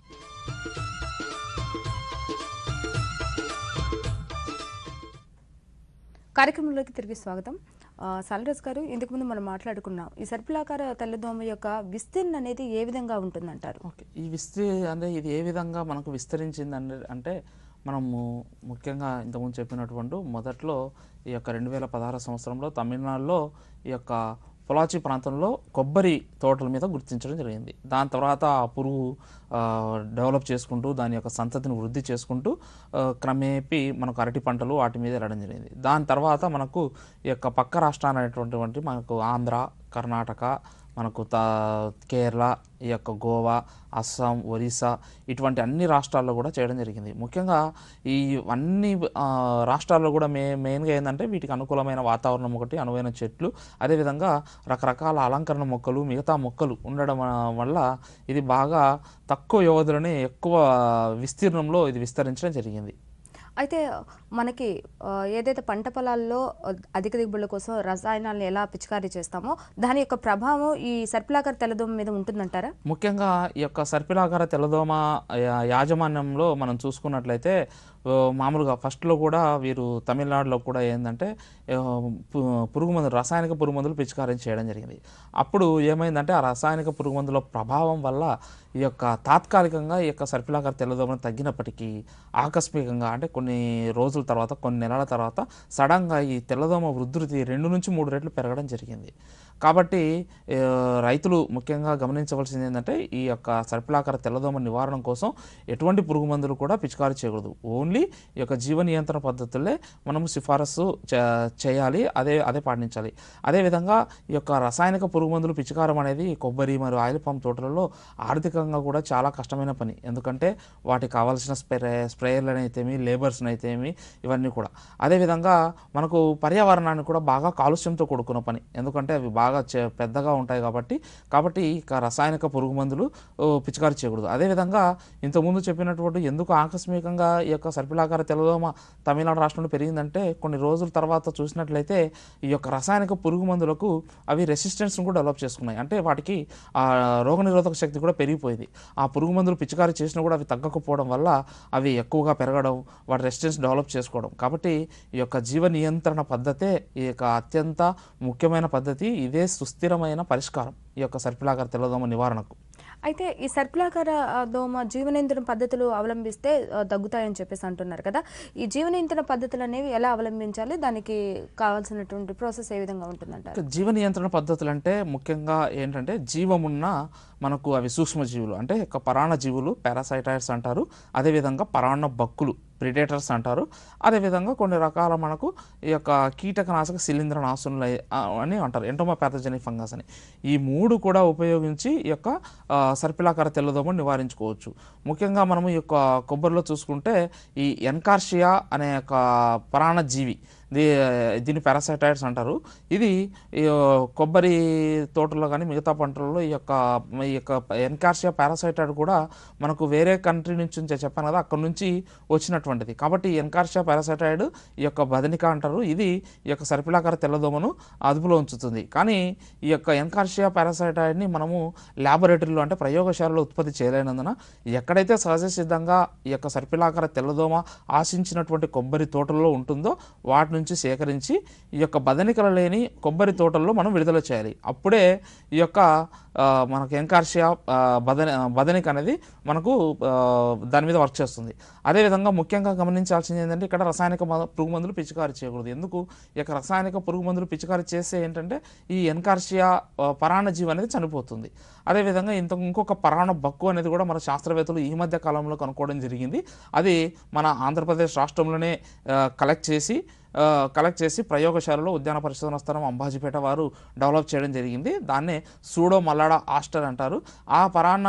కార్యక్రమంలోకి తిరిగి స్వాగతం ఆ, సాలరాజ్ గారు ఇంతకుముందు మనం మాట్లాడుకున్నాం ఈ సర్పిలాకార తెల్లదోమ యొక్క విస్తీర్ణ అనేది ఏ విధంగా ఉంటుందంటారు ఓకే ఈ విస్తీ అంటే ఇది ఏ విధంగా మనకు విస్తరించింది అంటే అంటే మనము ముఖ్యంగా ఇంతకుముందు చెప్పినటువంటి మొదట్లో ఈ యొక్క రెండు వేల పదహారు సంవత్సరంలో తమిళనాడులో ఈ యొక్క పొలాచి ప్రాంతంలో కొబ్బరి తోటల మీద గుర్తించడం జరిగింది దాని తర్వాత ఆ పురుగు ఆ, డెవలప్ చేసుకుంటూ దాని యొక్క సంతతిని వృద్ధి చేసుకుంటూ ఆ, క్రమేపీ మనకు అరటి పంటలు వాటి మీద వెళ్ళడం జరిగింది దాని తర్వాత మనకు ఈ యొక్క పక్క రాష్ట్రాలు అనేటువంటి మనకు ఆంధ్ర కర్ణాటక మనకు తా కేరళ ఈ యొక్క గోవా అస్సాం ఒరిస్సా ఇటువంటి అన్ని రాష్ట్రాల్లో కూడా చేయడం జరిగింది ముఖ్యంగా ఈ అన్ని ఆ, రాష్ట్రాల్లో కూడా మే మెయిన్గా ఏంటంటే వీటికి అనుకూలమైన వాతావరణం ఒకటి అనువైన చెట్లు అదేవిధంగా రకరకాల అలంకరణ మొక్కలు మిగతా మొక్కలు ఉండడం ఆ, వల్ల ఇది బాగా తక్కువ వ్యవధిలోనే ఎక్కువ విస్తీర్ణంలో ఇది విస్తరించడం జరిగింది అయితే మనకి ఆ, ఏదైతే పంట పొలాల్లో అధిక దిగుబడుల కోసం రసాయనాలను ఎలా పిచికారీ చేస్తామో దాని యొక్క ప్రభావం ఈ సర్పిలాకార తెల్లదోమ మీద ఉంటుందంటారా ముఖ్యంగా ఈ యొక్క సర్పిలాకార తెల్లదోమ యా- యాజమాన్యంలో మనం చూసుకున్నట్లయితే ఆ, మామూలుగా ఫస్ట్లో కూడా వీరు తమిళనాడులో కూడా ఏంటంటే ఆ, పు- పురుగు మందులు రసాయనిక పురుగు మందులు పిచికారం చేయడం జరిగింది అప్పుడు ఏమైందంటే ఆ రసాయనిక పురుగు మందుల ప్రభావం వల్ల ఈ యొక్క తాత్కాలికంగా ఈ యొక్క సర్పిలాకార తెల్లదోమను తగ్గినప్పటికీ ఆకస్మికంగా అంటే కొన్ని రోజుల తర్వాత కొన్ని నెలల తర్వాత సడన్గా ఈ తెల్లదోమ వృద్ధి రెండు నుంచి మూడు రెట్లు పెరగడం జరిగింది కాబట్టి ఆ, రైతులు ముఖ్యంగా గమనించవలసింది ఏంటంటే ఈ యొక్క సర్పిలాకార తెల్లదోమ నివారణ కోసం ఎటువంటి పురుగు మందులు కూడా పిచికారీ చేయకూడదు ఓన్లీ ఈ యొక్క జీవ నియంత్రణ పద్ధతులే మనం సిఫారసు చే- చేయాలి అదే అదే పాటించాలి అదేవిధంగా ఈ యొక్క రసాయనిక పురుగు మందులు పిచికారం అనేది కొబ్బరి మరియు ఆయిల్ పంప్ తోటలలో ఆర్థికంగా కూడా చాలా కష్టమైన పని ఎందుకంటే వాటికి కావాల్సిన స్ప్రే స్ప్రేయర్లను అయితేమి లేబర్స్ని అయితేమి ఇవన్నీ కూడా అదేవిధంగా మనకు పర్యావరణాన్ని కూడా బాగా కాలుష్యంతో కూడుకున్న పని ఎందుకంటే అవి బాగా చే- పెద్దగా ఉంటాయి కాబట్టి కాబట్టి ఇక రసాయనిక పురుగు మందులు ఓ, పిచికారీ చేయకూడదు అదేవిధంగా ఇంతకుముందు చెప్పినటువంటి ఎందుకు ఆకస్మికంగా ఈ యొక్క సర్పిలాకార తెల్లదోమ తమిళనాడు రాష్ట్రంలో పెరిగిందంటే కొన్ని రోజుల తర్వాత చూసినట్లయితే ఈ యొక్క రసాయనిక పురుగు మందులకు అవి రెసిస్టెన్స్ను కూడా డెవలప్ చేసుకున్నాయి అంటే వాటికి ఆ రోగనిరోధక శక్తి కూడా పెరిగిపోయింది ఆ పురుగు మందులు పిచికారీ చేసినా కూడా అవి తగ్గకపోవడం వల్ల అవి ఎక్కువగా పెరగడం వాటి రెసిస్టెన్స్ డెవలప్ చేసుకోవడం కాబట్టి ఈ యొక్క జీవ నియంత్రణ పద్ధతే ఈ యొక్క అత్యంత ముఖ్యమైన పద్ధతి ఇదే సుస్థిరమైన పరిష్కారం ఈ యొక్క సర్పిలాకార తెల్లదోమ నివారణకు అయితే ఈ సర్పిలాకార ఆ, దోమ జీవనియంత్రణ పద్ధతులు అవలంబిస్తే ఆ, తగ్గుతాయని చెప్పేసి అంటున్నారు కదా ఈ జీవనియంత్రణ పద్ధతులు అనేవి ఎలా అవలంబించాలి దానికి కావాల్సినటువంటి ప్రాసెస్ ఏ విధంగా ఉంటుందంటారు ఇక జీవ నియంత్రణ పద్ధతులు అంటే ముఖ్యంగా ఏంటంటే జీవమున్న మనకు అవి సూక్ష్మజీవులు అంటే ఇక పరాణ జీవులు పారాసైటైడ్స్ అంటారు అదేవిధంగా పరాణ బక్కులు ప్రిడేటర్స్ అంటారు అదేవిధంగా కొన్ని రకాల మనకు ఈ యొక్క కీటకనాశక శిలీంద్ర నాశనులు అని అంటారు ఎంటోమా ప్యాథోజెనిక్ ఫంగస్ అని ఈ మూడు కూడా ఉపయోగించి ఈ యొక్క ఆ, సర్పిలాకార తెల్లదోమను నివారించుకోవచ్చు ముఖ్యంగా మనము ఈ యొక్క కొబ్బరిలో చూసుకుంటే ఈ ఎన్కార్షియా అనే ఒక ప్రాణజీవి దీ దీన్ని పారాసైటైడ్స్ అంటారు ఇది ఈ కొబ్బరి తోటలో కానీ మిగతా పంటలలో ఈ యొక్క ఈ యొక్క ఎన్కార్షియా పారాసైటైడ్ కూడా మనకు వేరే కంట్రీ నుంచి ఉంచే చెప్పాను కదా అక్కడ నుంచి వచ్చినటువంటిది కాబట్టి ఎన్కార్షియా పారాసైటైడ్ ఈ యొక్క బదనిక అంటారు ఇది ఈ యొక్క సర్పిలాకార తెల్లదోమను అదుపులో ఉంచుతుంది కానీ ఈ యొక్క ఎన్కార్షియా పారాసైటైడ్ని మనము ల్యాబొరేటరీలో అంటే ప్రయోగశాలలో ఉత్పత్తి చేయలేనందున ఎక్కడైతే సహజ సిద్ధంగా ఈ యొక్క సర్పిలాకార తెల్లదోమ ఆశించినటువంటి కొబ్బరి తోటల్లో ఉంటుందో వాటి నుంచి సేకరించి ఈ యొక్క బదనికలు లేని కొబ్బరి తోటల్లో మనం విడుదల చేయాలి అప్పుడే ఈ యొక్క ఆ, మనకు ఎంకార్షియా ఆ, బదని బదనిక అనేది మనకు ఆ, దాని మీద వర్క్ చేస్తుంది అదేవిధంగా ముఖ్యంగా గమనించాల్సింది ఏంటంటే ఇక్కడ రసాయనిక మ- పురుగు మందులు పిచికారి చేయకూడదు ఎందుకు ఈ యొక్క రసాయనిక పురుగు మందులు పిచికారి చేస్తే ఏంటంటే ఈ ఎన్కార్షియా ఆ, పరాన్నజీవి అనేది చనిపోతుంది అదేవిధంగా ఇంత ఇంకొక పరాణ బక్కు అనేది కూడా మన శాస్త్రవేత్తలు ఈ మధ్య కాలంలో కనుక్కోవడం జరిగింది అది మన ఆంధ్రప్రదేశ్ రాష్ట్రంలోనే కలెక్ట్ చేసి ఆ, కలెక్ట్ చేసి ప్రయోగశాలలో ఉద్యాన పరిశోధన స్థలం అంబాజీపేట వారు డెవలప్ చేయడం జరిగింది దాన్నే సూడో మల్లాడ ఆస్టర్ అంటారు ఆ పరాన్న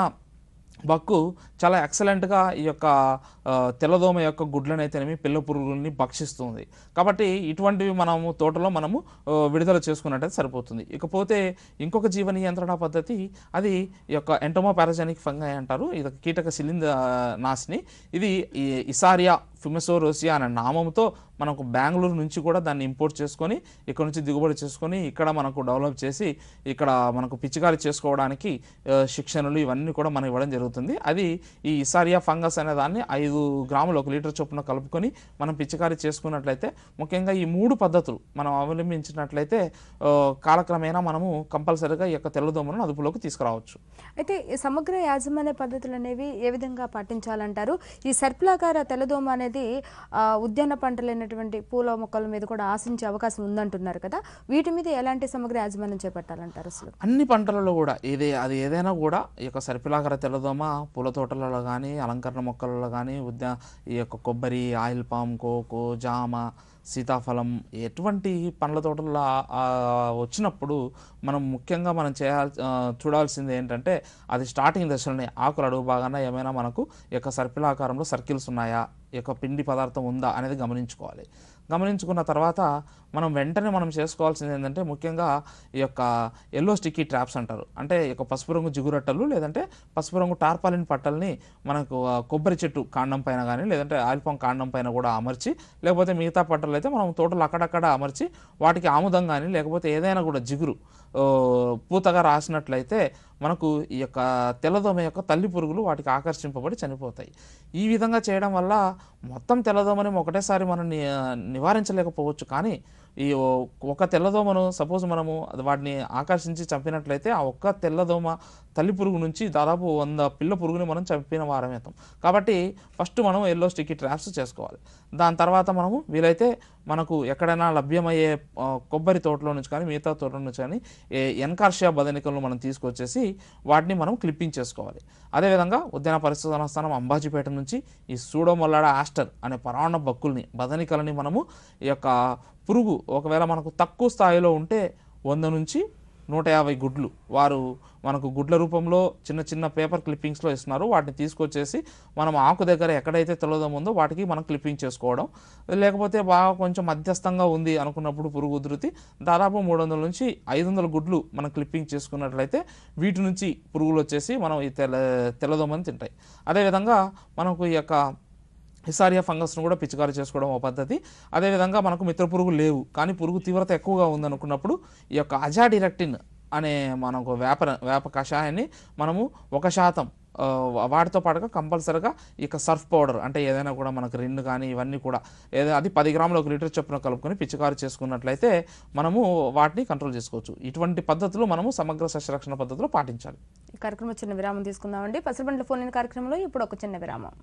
బక్కు చాలా ఎక్సలెంట్గా ఈ యొక్క ఆ, తెల్లదోమ యొక్క గుడ్లనైతేనేమి పిల్ల పురుగుల్ని భక్షిస్తుంది కాబట్టి ఇటువంటివి మనము తోటలో మనము ఆ, విడుదల చేసుకున్నట్టయితే సరిపోతుంది ఇకపోతే ఇంకొక జీవ నియంత్రణ పద్ధతి అది ఈ యొక్క ఎంటోమో పారాజెనిక్ ఫంగై అంటారు ఇది ఒక కీటక శిలింద నాశిని ఇది ఈ ఇసారియా ఫిమసోరోసియా అనే నామంతో మనకు బెంగళూరు నుంచి కూడా దాన్ని ఇంపోర్ట్ చేసుకొని ఇక్కడ నుంచి దిగుబడి చేసుకొని ఇక్కడ మనకు డెవలప్ చేసి ఇక్కడ మనకు పిచికారి చేసుకోవడానికి ఆ, శిక్షణలు ఇవన్నీ కూడా మనం ఇవ్వడం జరుగుతుంది అది ఈ ఇసారియా ఫంగస్ అనే దాన్ని ఐదు గ్రాములు ఒక లీటర్ చొప్పున కలుపుకొని మనం పిచికారి చేసుకున్నట్లయితే ముఖ్యంగా ఈ మూడు పద్ధతులు మనం అవలంబించినట్లయితే ఆ, కాలక్రమేణా మనము కంపల్సరీగా ఈ యొక్క తెల్లదోమలను అదుపులోకి తీసుకురావచ్చు అయితే ఈ సమగ్ర యాజమాన్య పద్ధతులు అనేవి ఏ విధంగా పాటించాలంటారు ఈ సర్పిలాకార తెల్లదోమ అనేది ఆ, ఉద్యాన పంటలైనటువంటి పూల మొక్కల మీద కూడా ఆశించే అవకాశం ఉందంటున్నారు కదా వీటి మీద ఎలాంటి సమగ్ర యాజమాన్యం చేపట్టాలంటారు అసలు అన్ని పంటలలో కూడా ఏదే అది ఏదైనా కూడా ఈ యొక్క సర్పిలాకర తెల్లదోమ పూల తోటలలో కానీ అలంకరణ మొక్కలలో కానీ ఉద్యా ఈ యొక్క కొబ్బరి ఆయిల్ పామ్ కోకో జామ సీతాఫలం ఎటువంటి పండ్ల తోటల్లో ఆ- ఆ వచ్చినప్పుడు మనం ముఖ్యంగా మనం చేయాల్సి ఆ, చూడాల్సింది ఏంటంటే అది స్టార్టింగ్ దశలోనే ఆకులు అడుగు భాగాన ఏమైనా మనకు ఈ యొక్క సర్పిలాకారంలో సర్కిల్స్ ఉన్నాయా ఈ యొక్క పిండి పదార్థం ఉందా అనేది గమనించుకోవాలి గమనించుకున్న తర్వాత మనం వెంటనే మనం చేసుకోవాల్సింది ఏంటంటే ముఖ్యంగా ఈ యొక్క ఎల్లో స్టిక్కీ ట్రాప్స్ అంటారు అంటే ఈ యొక్క పసుపు రంగు జిగురట్టలు లేదంటే పసుపు రంగు టార్పాలిన్ పట్టల్ని మనకు ఆ, కొబ్బరి చెట్టు కాండం పైన కానీ లేదంటే ఆల్పం కాండం పైన కూడా అమర్చి లేకపోతే మిగతా పట్టలు అయితే మనం తోటలు అక్కడక్కడ అమర్చి వాటికి ఆముదం కానీ లేకపోతే ఏదైనా కూడా జిగురు ఆ, పూతగా రాసినట్లయితే మనకు ఈ యొక్క తెల్లదోమ యొక్క తల్లి పురుగులు వాటికి ఆకర్షింపబడి చనిపోతాయి ఈ విధంగా చేయడం వల్ల మొత్తం తెల్లదోమని ఒకటేసారి మనం ని- నివారించలేకపోవచ్చు కానీ ఈ ఓ- ఒక తెల్లదోమను సపోజ్ మనము అది వాటిని ఆకర్షించి చంపినట్లయితే ఆ ఒక్క తెల్లదోమ తల్లి పురుగు నుంచి దాదాపు వంద పిల్ల పురుగుని మనం చంపిన వారమేతాం కాబట్టి ఫస్ట్ మనం ఎల్లో స్టిక్కీ ట్రాప్స్ చేసుకోవాలి దాని తర్వాత మనము వీలైతే మనకు ఎక్కడైనా లభ్యమయ్యే ఆ, కొబ్బరి తోటలో నుంచి కానీ మిగతా తోటల నుంచి కానీ ఎన్కార్షియా బదనికలను మనం తీసుకొచ్చేసి వాటిని మనం క్లిప్పింగ్ చేసుకోవాలి అదేవిధంగా ఉద్యాన పరిశోధన స్థానం అంబాజీపేట నుంచి ఈ సూడోమొల్లాడ ఆస్టర్ అనే పరాణ బక్కుల్ని బదనికలని మనము ఈ యొక్క పురుగు ఒకవేళ మనకు తక్కువ స్థాయిలో ఉంటే వంద నుంచి నూట యాభై గుడ్లు వారు మనకు గుడ్ల రూపంలో చిన్న చిన్న పేపర్ క్లిప్పింగ్స్లో ఇస్తున్నారు వాటిని తీసుకొచ్చేసి మనం ఆకు దగ్గర ఎక్కడైతే తెల్లదం ఉందో వాటికి మనం క్లిప్పింగ్ చేసుకోవడం లేకపోతే బాగా కొంచెం మధ్యస్థంగా ఉంది అనుకున్నప్పుడు పురుగు ఉధృతి దాదాపు మూడు వందల నుంచి ఐదు వందల గుడ్లు మనం క్లిప్పింగ్ చేసుకున్నట్లయితే వీటి నుంచి పురుగులు వచ్చేసి మనం ఈ తెల్ల తెల్లదోమని తింటాయి అదేవిధంగా మనకు ఈ యొక్క హిసారియా ఫంగస్ను కూడా పిచికారి చేసుకోవడం ఒక పద్ధతి అదేవిధంగా మనకు మిత్ర పురుగు లేవు కానీ పురుగు తీవ్రత ఎక్కువగా ఉందనుకున్నప్పుడు ఈ యొక్క అజాడిరెక్టిన్ అనే మనకు వేప వేప కషాయాన్ని మనము ఒక శాతం ఆ, వాటితో పాటుగా కంపల్సరీగా ఇక సర్ఫ్ పౌడర్ అంటే ఏదైనా కూడా మనకు రెండు కానీ ఇవన్నీ కూడా ఏదైనా అది పది గ్రాములు ఒక లీటర్ చొప్పున కలుపుకొని పిచికారి చేసుకున్నట్లయితే మనము వాటిని కంట్రోల్ చేసుకోవచ్చు ఇటువంటి పద్ధతులు మనము సమగ్ర సస్యరక్షణ పద్ధతిలో పాటించాలి ఈ కార్యక్రమం చిన్న విరామం తీసుకుందామండి పసిబండ్ల ఫోన్ ఇన్ కార్యక్రమంలో ఇప్పుడు ఒక చిన్న విరామం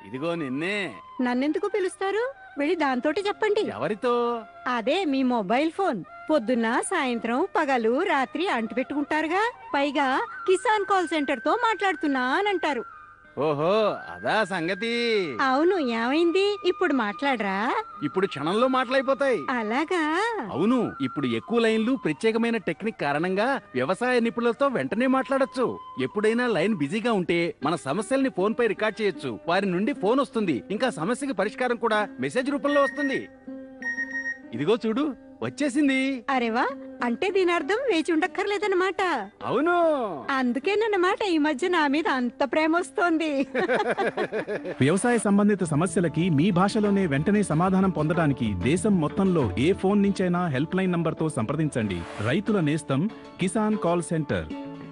ఇదిగో నిన్నే నన్నెందుకు పిలుస్తారు వెళ్ళి దాంతోటి చెప్పండి ఎవరితో అదే మీ మొబైల్ ఫోన్ పొద్దున్న సాయంత్రం పగలు రాత్రి అంటు పెట్టుకుంటారుగా పైగా కిసాన్ కాల్ సెంటర్ తో మాట్లాడుతున్నా అని అంటారు ఓహో అదా సంగతి అవును ఏమైంది ఇప్పుడు మాట్లాడరా ఇప్పుడు క్షణంలో మాటలైపోతాయి అలాగా అవును ఇప్పుడు ఎక్కువ లైన్లు ప్రత్యేకమైన టెక్నిక్ కారణంగా వ్యవసాయ నిపుణులతో వెంటనే మాట్లాడొచ్చు ఎప్పుడైనా లైన్ బిజీగా ఉంటే మన సమస్యల్ని ఫోన్ పై రికార్డ్ చేయొచ్చు వారి నుండి ఫోన్ వస్తుంది ఇంకా సమస్యకి పరిష్కారం కూడా మెసేజ్ రూపంలో వస్తుంది ఇదిగో చూడు వచ్చేసింది అరేవా అంటే దీని అర్థం వేచి ఉండక్కర్లేదన్నమాట అవును అందుకేనన్నమాట ఈ మధ్య నా మీద అంత ప్రేమ వస్తోంది వ్యవసాయ సంబంధిత సమస్యలకి మీ భాషలోనే వెంటనే సమాధానం పొందడానికి దేశం మొత్తంలో ఏ ఫోన్ నుంచైనా హెల్ప్ లైన్ నంబర్తో సంప్రదించండి రైతుల నేస్తం కిసాన్ కాల్ సెంటర్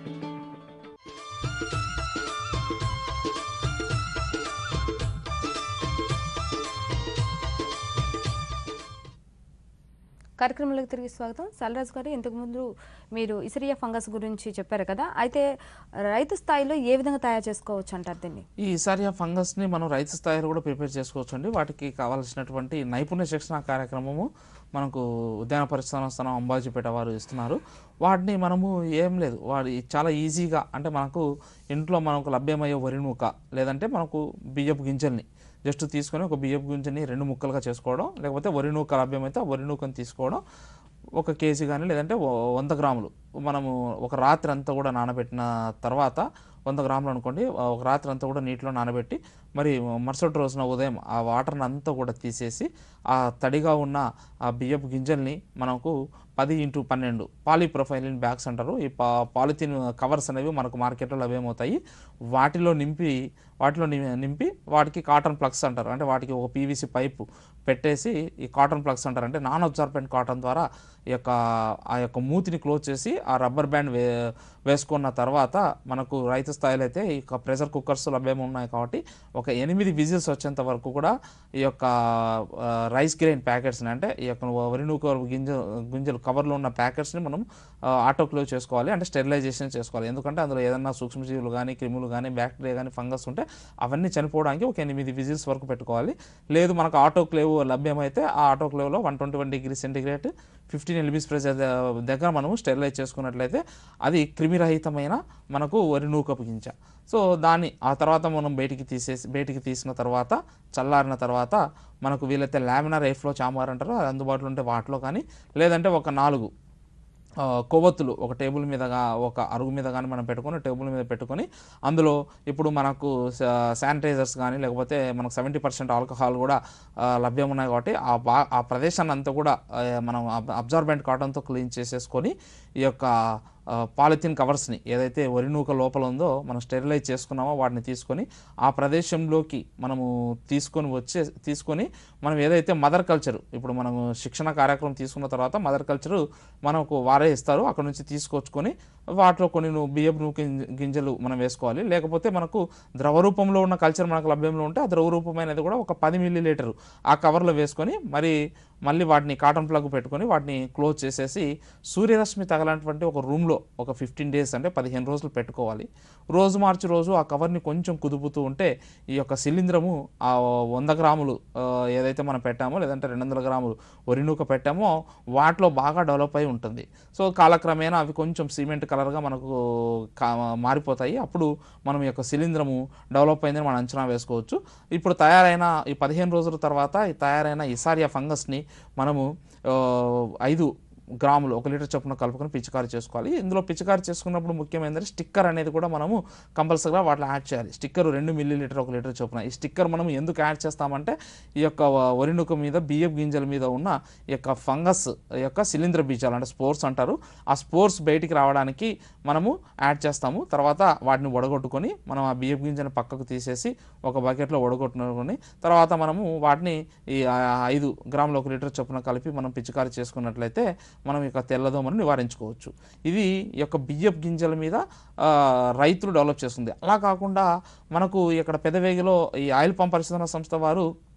కార్యక్రమంలోకి తిరిగి స్వాగతం సల్రాజ్ గారు ఇంతకు ముందు మీరు ఇసిరియా ఫంగస్ గురించి చెప్పారు కదా అయితే రైతు స్థాయిలో ఏ విధంగా తయారు చేసుకోవచ్చు అంటారు దీన్ని ఈ ఇసారియా ఫంగస్ని మనం రైతు స్థాయిలో కూడా ప్రిపేర్ చేసుకోవచ్చు అండి వాటికి కావాల్సినటువంటి నైపుణ్య శిక్షణ కార్యక్రమము మనకు ఉద్యాన పరిశ్రమ స్థానం అంబాజీపేట వారు ఇస్తున్నారు వాటిని మనము ఏం లేదు వాడి చాలా ఈజీగా అంటే మనకు ఇంట్లో మనకు లభ్యమయ్యే వరి నూక లేదంటే మనకు బియ్యపు గింజల్ని జస్ట్ తీసుకొని ఒక బియ్యపు గింజని రెండు ముక్కలుగా చేసుకోవడం లేకపోతే వరి నూక లభ్యమైతే ఆ వరి నూకను తీసుకోవడం ఒక కేజీ కానీ లేదంటే ఓ- వంద గ్రాములు మనము ఒక రాత్రి అంతా కూడా నానబెట్టిన తర్వాత వంద గ్రాములు అనుకోండి ఆ ఒక రాత్రి అంతా కూడా నీటిలో నానబెట్టి మరి మరుసటి రోజున ఉదయం ఆ వాటర్ని అంతా కూడా తీసేసి ఆ తడిగా ఉన్న ఆ బియ్యపు గింజల్ని మనకు పది ఇంటూ పన్నెండు పాలీప్రొఫైలిన్ బ్యాగ్స్ అంటారు ఈ పా పాలిథిన్ కవర్స్ అనేవి మనకు మార్కెట్లో లభ్యమవుతాయి వాటిలో నింపి వాటిలో ని- నింపి వాటికి కాటన్ ప్లగ్స్ అంటారు అంటే వాటికి ఒక పీవీసీ పైపు పెట్టేసి ఈ కాటన్ ప్లగ్స్ అంటారు అంటే నాన్ అబ్జార్బెంట్ కాటన్ ద్వారా ఈ యొక్క ఆ యొక్క మూతిని క్లోజ్ చేసి ఆ రబ్బర్ బ్యాండ్ వే వేసుకున్న తర్వాత మనకు రైతు స్థాయిలో అయితే ఈ యొక్క ప్రెషర్ కుక్కర్స్ లభ్యం ఉన్నాయి కాబట్టి ఒక ఎనిమిది విజిల్స్ వచ్చేంత వరకు కూడా ఈ యొక్క ఆ, రైస్ గ్రెయిన్ ప్యాకెట్స్ని అంటే ఈ యొక్క వరి నూక గింజ గింజలు కవర్లో ఉన్న ప్యాకెట్స్ని మనం ఆ, ఆటో క్లోజ్ చేసుకోవాలి అంటే స్టెరిలైజేషన్ చేసుకోవాలి ఎందుకంటే అందులో ఏదైనా సూక్ష్మజీవులు కానీ క్రిములు కానీ బ్యాక్టీరియా కానీ ఫంగస్ ఉంటే అవన్నీ చనిపోవడానికి ఒక ఎనిమిది విజిల్స్ వరకు పెట్టుకోవాలి లేదు మనకు ఆటో క్లేవ్ లభ్యమైతే ఆ ఆటో క్లేవ్లో one twenty one degree centigrade fifteen LBs pressure దగ్గర మనము స్టెరిలైజ్ చేసుకున్నట్లయితే అది క్రిమిరహితమైన మనకు వరి నూకపు గింజ సో దాన్ని ఆ తర్వాత మనం బయటికి తీసేసి బయటికి తీసిన తర్వాత చల్లారిన తర్వాత మనకు వీలైతే లామినార్ ఎయిఫ్లో చాంబార్ అంటారు అది అందుబాటులో ఉంటే వాటిలో కానీ లేదంటే ఒక నాలుగు ఆ, కొవ్వొత్తులు ఒక టేబుల్ మీద గా- ఒక అరుగు మీద కానీ మనం పెట్టుకొని టేబుల్ మీద పెట్టుకొని అందులో ఇప్పుడు మనకు శానిటైజర్స్ కానీ లేకపోతే మనకు సెవెంటీ పర్సెంట్ ఆల్కహాల్ కూడా ఆ, లభ్యం ఉన్నాయి కాబట్టి ఆ బా ఆ ప్రదేశాన్ని అంతా కూడా ఆ, మనం అబ్జార్బెంట్ కాటన్తో క్లీన్ చేసేసుకొని ఈ యొక్క ఆ, పాలిథిన్ కవర్స్ని ఏదైతే వరి నూక లోపల ఉందో మనం స్టెరిలైజ్ చేసుకున్నామో వాటిని తీసుకొని ఆ ప్రదేశంలోకి మనము తీసుకొని వచ్చే తీసుకొని మనం ఏదైతే మదర్ కల్చర్ ఇప్పుడు మనము శిక్షణ కార్యక్రమం తీసుకున్న తర్వాత మదర్ కల్చరు మనకు వారే ఇస్తారు అక్కడ నుంచి తీసుకొచ్చుకొని వాటిలో కొన్ని ను- బియ్యపు నూక గింజ- గింజలు మనం వేసుకోవాలి లేకపోతే మనకు ద్రవ రూపంలో ఉన్న కల్చర్ మనకు లభ్యంలో ఉంటే ఆ ద్రవ రూపమైనది కూడా ఒక పది మిల్లీ లీటరు ఆ కవర్లో వేసుకొని మరి మళ్ళీ వాటిని కాటన్ ప్లగ్ పెట్టుకొని వాటిని క్లోజ్ చేసేసి సూర్యరశ్మి తగలనటువంటి ఒక రూమ్లో ఒక ఫిఫ్టీన్ డేస్ అంటే పదిహేను రోజులు పెట్టుకోవాలి రోజు మార్చి రోజు ఆ కవర్ని కొంచెం కుదుపుతూ ఉంటే ఈ యొక్క శిలీంధ్రము ఆ వంద గ్రాములు ఆ, ఏదైతే మనం పెట్టామో లేదంటే రెండు వందల గ్రాములు వరినూక పెట్టామో వాటిలో బాగా డెవలప్ అయి ఉంటుంది సో కాలక్రమేణా అవి కొంచెం సిమెంట్ కలర్గా మనకు కా- మారిపోతాయి అప్పుడు మనం ఈ యొక్క శిలీంధ్రము డెవలప్ అయిందని మనం అంచనా వేసుకోవచ్చు ఇప్పుడు తయారైన ఈ పదిహేను రోజుల తర్వాత ఈ తయారైన ఇసారియా ఫంగస్ని మనము ఆ, ఐదు గ్రాములు ఒక లీటర్ చొప్పున కలుపుకొని పిచికారి చేసుకోవాలి ఇందులో పిచికారి చేసుకున్నప్పుడు ముఖ్యమైనది స్టిక్కర్ అనేది కూడా మనము కంపల్సరీగా వాటిలో యాడ్ చేయాలి స్టిక్కర్ రెండు మిల్లీ లీటర్ ఒక లీటర్ చొప్పున ఈ స్టిక్కర్ మనం ఎందుకు యాడ్ చేస్తామంటే ఈ యొక్క వరినుక మీద బియ్యపు గింజల మీద ఉన్న ఈ యొక్క ఫంగస్ యొక్క శిలీంద్ర బీజాలు అంటే స్పోర్స్ అంటారు ఆ స్పోర్స్ బయటికి రావడానికి మనము యాడ్ చేస్తాము తర్వాత వాటిని వడగొట్టుకొని మనం ఆ బియ్యపు గింజను పక్కకు తీసేసి ఒక బకెట్లో వడగొట్టుకొని తర్వాత మనము వాటిని ఈ ఆ ఐదు గ్రాములు ఒక లీటర్ చొప్పున కలిపి మనం పిచికారి చేసుకున్నట్లయితే మనం ఈ యొక్క తెల్లదోమను నివారించుకోవచ్చు ఇది ఈ యొక్క బియ్యపు గింజల మీద ఆ, రైతులు డెవలప్ చేస్తుంది అలా కాకుండా మనకు ఇక్కడ పెదవేగిలో ఈ ఆయిల్ పంప్ పరిశోధన సంస్థ వారు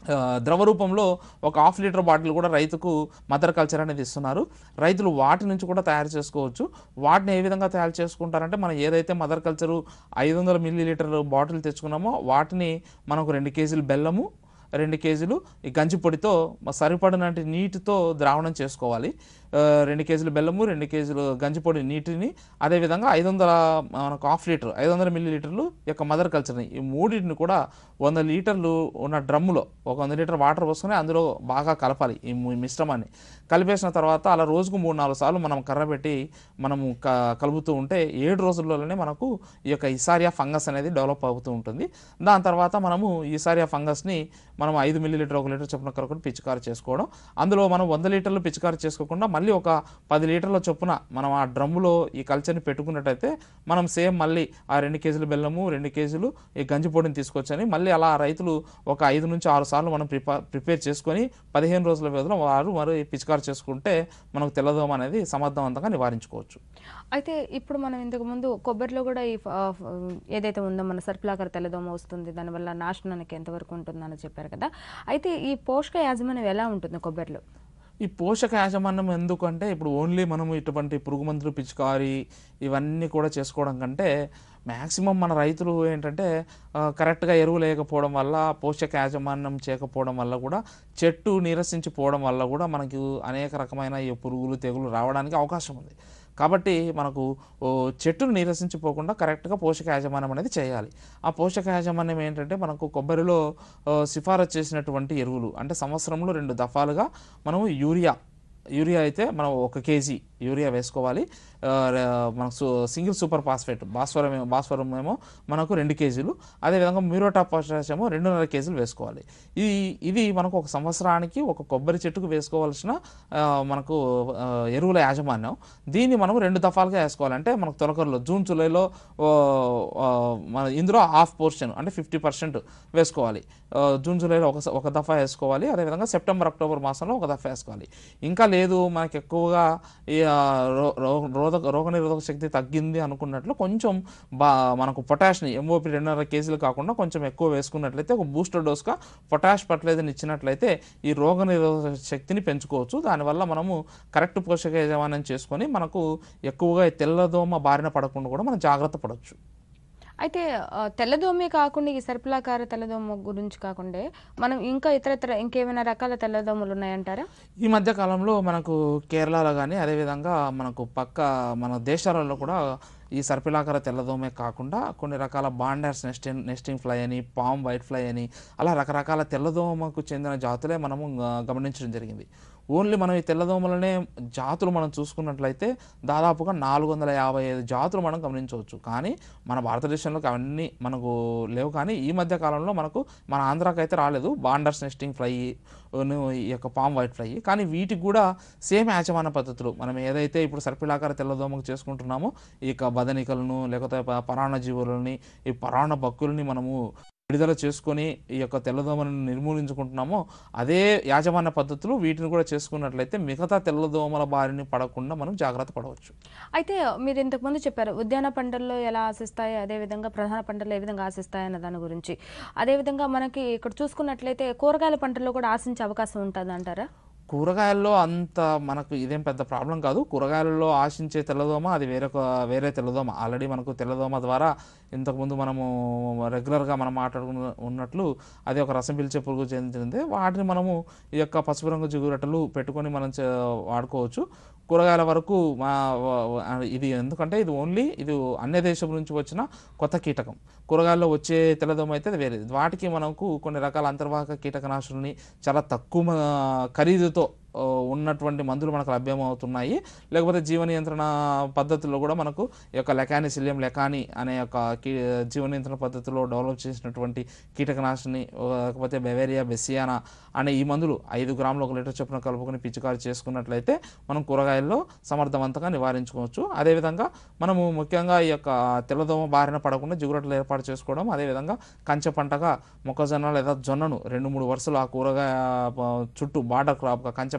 ఆ, ద్రవ రూపంలో ఒక హాఫ్ లీటర్ బాటిల్ కూడా రైతుకు మదర్ కల్చర్ అనేది ఇస్తున్నారు రైతులు వాటి నుంచి కూడా తయారు చేసుకోవచ్చు వాటిని ఏ విధంగా తయారు చేసుకుంటారంటే మనం ఏదైతే మదర్ కల్చరు ఐదు వందల మిల్లీ లీటర్ బాటిల్ తెచ్చుకున్నామో వాటిని మనకు రెండు కేజీలు బెల్లము రెండు కేజీలు ఈ గంజి పొడితో మ- సరిపడినటి నీటితో ద్రావణం చేసుకోవాలి ఆ, రెండు కేజీలు బెల్లము రెండు కేజీలు గంజి పొడి నీటిని అదేవిధంగా ఐదు వందల మనకు హాఫ్ లీటర్ ఐదు వందల మిల్లీ లీటర్లు ఈ యొక్క మదర్ కల్చర్ని ఈ మూడింటిని కూడా వంద లీటర్లు ఉన్న డ్రమ్ములో ఒక వంద లీటర్ వాటర్ పోసుకొని అందులో బాగా కలపాలి ఈ ము- మిశ్రమాన్ని కలిపేసిన తర్వాత అలా రోజుకు మూడు నాలుగు సార్లు మనం కర్రబెట్టి మనము క కలుపుతూ ఉంటే ఏడు రోజుల్లోనే మనకు ఈ యొక్క ఇసారియా ఫంగస్ అనేది డెవలప్ అవుతూ ఉంటుంది దాని తర్వాత మనము ఇసారియా ఫంగస్ని మనం ఐదు మిల్లీ లీటర్ ఒక లీటర్ చొప్పున కరుకుని పిచికారి చేసుకోవడం అందులో మనం వంద లీటర్లు పిచికారి చేసుకోకుండా మళ్ళీ ఒక పది లీటర్ల చొప్పున మనం ఆ డ్రమ్ములో ఈ కల్చర్ని పెట్టుకున్నట్టయితే మనం సేమ్ మళ్ళీ ఆ రెండు కేజీలు బెల్లము రెండు కేజీలు ఈ గంజి పొడిని తీసుకొచ్చని మళ్ళీ అలా రైతులు ఒక ఐదు నుంచి ఆరు సార్లు మనం ప్రిపా ప్రిపేర్ చేసుకొని పదిహేను రోజుల వ్యవధిలో వారు మరి పిచికారి చేసుకుంటే మనకు తెల్లదోమ అనేది సమర్థవంతంగా నివారించుకోవచ్చు అయితే ఇప్పుడు మనం ఇంతకు ముందు కొబ్బరిలో కూడా ఈ ఫ- ఫ- ఏదైతే ఉందో మన సర్పులాకర తెల్లదోమ వస్తుంది దానివల్ల నాశనానికి ఎంతవరకు ఉంటుందని చెప్పారు కదా అయితే ఈ పోషక యాజమాన్యం ఎలా ఉంటుంది కొబ్బరిలో ఈ పోషక యాజమాన్యం ఎందుకంటే ఇప్పుడు ఓన్లీ మనం ఇటువంటి పురుగు మందులు పిచికారి ఇవన్నీ కూడా చేసుకోవడం కంటే మ్యాక్సిమం మన రైతులు ఏంటంటే ఆ, కరెక్ట్గా ఎరువు లేకపోవడం వల్ల పోషక యాజమాన్యం చేయకపోవడం వల్ల కూడా చెట్టు నీరసించిపోవడం వల్ల కూడా మనకి అనేక రకమైన ఈ పురుగులు తెగులు రావడానికి అవకాశం ఉంది కాబట్టి మనకు ఓ, చెట్టును నీరసించిపోకుండా కరెక్ట్గా పోషక యాజమాన్యం అనేది చేయాలి ఆ పోషక యాజమాన్యం ఏంటంటే మనకు కొబ్బరిలో ఆ, సిఫారసు చేసినటువంటి ఎరువులు అంటే సంవత్సరంలో రెండు దఫాలుగా మనము యూరియా యూరియా అయితే మనం ఒక కేజీ యూరియా వేసుకోవాలి ఆ, ర- మనకు సు- సింగిల్ సూపర్ ఫాస్ఫేట్ భాస్వరం ఏమో- భాస్వరం ఏమో మనకు రెండు కేజీలు అదేవిధంగా మ్యూరోటా పొటాష్ ఏమో రెండున్నర కేజీలు వేసుకోవాలి ఇది ఇది మనకు ఒక సంవత్సరానికి ఒక కొబ్బరి చెట్టుకు వేసుకోవాల్సిన ఆ, మనకు ఆ, ఎరువుల యాజమాన్యం దీన్ని మనం రెండు దఫాలుగా వేసుకోవాలి అంటే మనకు తొలకరలో జూన్ జూలైలో ఓ, ఆ, మన ఇందులో హాఫ్ పోర్షన్ అంటే ఫిఫ్టీ పర్సెంట్ వేసుకోవాలి ఆ, జూన్ జూలైలో ఒక స- ఒక దఫా వేసుకోవాలి అదేవిధంగా సెప్టెంబర్ అక్టోబర్ మాసంలో ఒక దఫా వేసుకోవాలి ఇంకా లేదు మనకి ఎక్కువగా ఈ ఆ, రో- రో- రోధక రోగనిరోధక శక్తి తగ్గింది అనుకున్నట్లు కొంచెం బా మనకు పొటాష్ని ఎంఓపి రెండున్నర కేజీలు కాకుండా కొంచెం ఎక్కువ వేసుకున్నట్లయితే ఒక బూస్టర్ డోస్గా పొటాష్ ఫర్టిలైజర్ని ఇచ్చినట్లయితే ఈ రోగనిరోధక శక్తిని పెంచుకోవచ్చు దానివల్ల మనము కరెక్ట్ పోషక యజమాన్యం చేసుకొని మనకు ఎక్కువగా ఈ తెల్లదోమ బారిన పడకుండా కూడా మనం జాగ్రత్త పడవచ్చు అయితే ఆ, తెల్లదోమే కాకుండా ఈ సర్పులాకార తెల్లదోమ గురించి కాకుండా మనం ఇంకా ఇతర ఇతర ఇంకేమైనా రకాల తెల్లదోమలు ఉన్నాయంటారా ఈ మధ్య కాలంలో మనకు కేరళలో కానీ అదేవిధంగా మనకు పక్క మన దేశాలలో కూడా ఈ సర్పిలాకార తెల్లదోమే కాకుండా కొన్ని రకాల బాండర్స్ నెస్టింగ్ నెస్టింగ్ ఫ్లై అని పామ్ వైట్ ఫ్లై అని అలా రకరకాల తెల్లదోమకు చెందిన జాతులే మనము గ- గమనించడం జరిగింది ఓన్లీ మనం ఈ తెల్లదోమలనే జాతులు మనం చూసుకున్నట్లయితే దాదాపుగా నాలుగు వందల యాభై ఐదు జాతులు మనం గమనించవచ్చు కానీ మన భారతదేశంలోకి అవన్నీ మనకు లేవు కానీ ఈ మధ్య కాలంలో మనకు మన ఆంధ్రాకి అయితే రాలేదు బాండర్స్ నెస్టింగ్ ఫ్లై ను ఈ యొక్క పామ్ వైట్ ఫ్లై కానీ వీటికి కూడా సేమ్ యాజమాన్య పద్ధతులు మనం ఏదైతే ఇప్పుడు సర్పిలాకార తెల్లదోమకు చేసుకుంటున్నామో ఈ యొక్క బదనికలను లేకపోతే ప- పరాణ జీవులని ఈ పరాణ బక్కుల్ని మనము విడుదల చేసుకొని ఈ యొక్క తెల్లదోమలను నిర్మూలించుకుంటున్నామో అదే యాజమాన్య పద్ధతులు వీటిని కూడా చేసుకున్నట్లయితే మిగతా తెల్లదోమల బారిని పడకుండా మనం జాగ్రత్త పడవచ్చు అయితే మీరు ఇంతకుముందు చెప్పారు ఉద్యాన పంటల్లో ఎలా ఆశిస్తాయి అదేవిధంగా ప్రధాన పంటల్లో ఏ విధంగా ఆశిస్తాయి అన్న దాని గురించి అదేవిధంగా మనకి ఇక్కడ చూసుకున్నట్లయితే కూరగాయల పంటల్లో కూడా ఆశించే అవకాశం ఉంటుంది అంటారా కూరగాయల్లో అంత మనకు ఇదేం పెద్ద ప్రాబ్లం కాదు కూరగాయలలో ఆశించే తెల్లదోమ అది వేరే వేరే తెల్లదోమ ఆల్రెడీ మనకు తెల్లదోమ ద్వారా ఇంతకుముందు మనము రెగ్యులర్గా మనం మాట్లాడుకున్న ఉన్నట్లు అది ఒక రసం పీల్చే పురుగు చెందింది వాటిని మనము ఈ యొక్క పసుపు రంగు జిగురటలు పెట్టుకొని మనం చే- వాడుకోవచ్చు కూరగాయల వరకు మా వ- వ- ఇది ఎందుకంటే ఇది ఓన్లీ ఇది అన్య దేశం నుంచి వచ్చిన కొత్త కీటకం కూరగాయల్లో వచ్చే తెల్లదోమ అయితే అది వేరేది వాటికి మనకు కొన్ని రకాల అంతర్వాహక కీటకనాశుల్ని చాలా తక్కువ మ- ఖరీదుతో ఆ, ఉన్నటువంటి మందులు మనకు లభ్యమవుతున్నాయి లేకపోతే జీవ నియంత్రణ పద్ధతుల్లో కూడా మనకు ఈ యొక్క లెకానిసిలియం లెకాని అనే యొక్క కీ జీవ నియంత్రణ పద్ధతిలో డెవలప్ చేసినటువంటి కీటకనాశిని ఆ, లేకపోతే బెవేరియా బెసియానా అనే ఈ మందులు ఐదు గ్రాములు ఒక లీటర్ చొప్పున కలుపుకొని పిచికారి చేసుకున్నట్లయితే మనం కూరగాయల్లో సమర్థవంతంగా నివారించుకోవచ్చు అదేవిధంగా మనము ముఖ్యంగా ఈ యొక్క తెల్లదోమ బారిన పడకుండా జిగురట్లు ఏర్పాటు చేసుకోవడం అదేవిధంగా కంచె పంటగా మొక్కజొన్న లేదా జొన్నను రెండు మూడు వరుసలు ఆ కూరగాయ ఆ, చుట్టూ బార్డర్ క్రాప్గా కంచె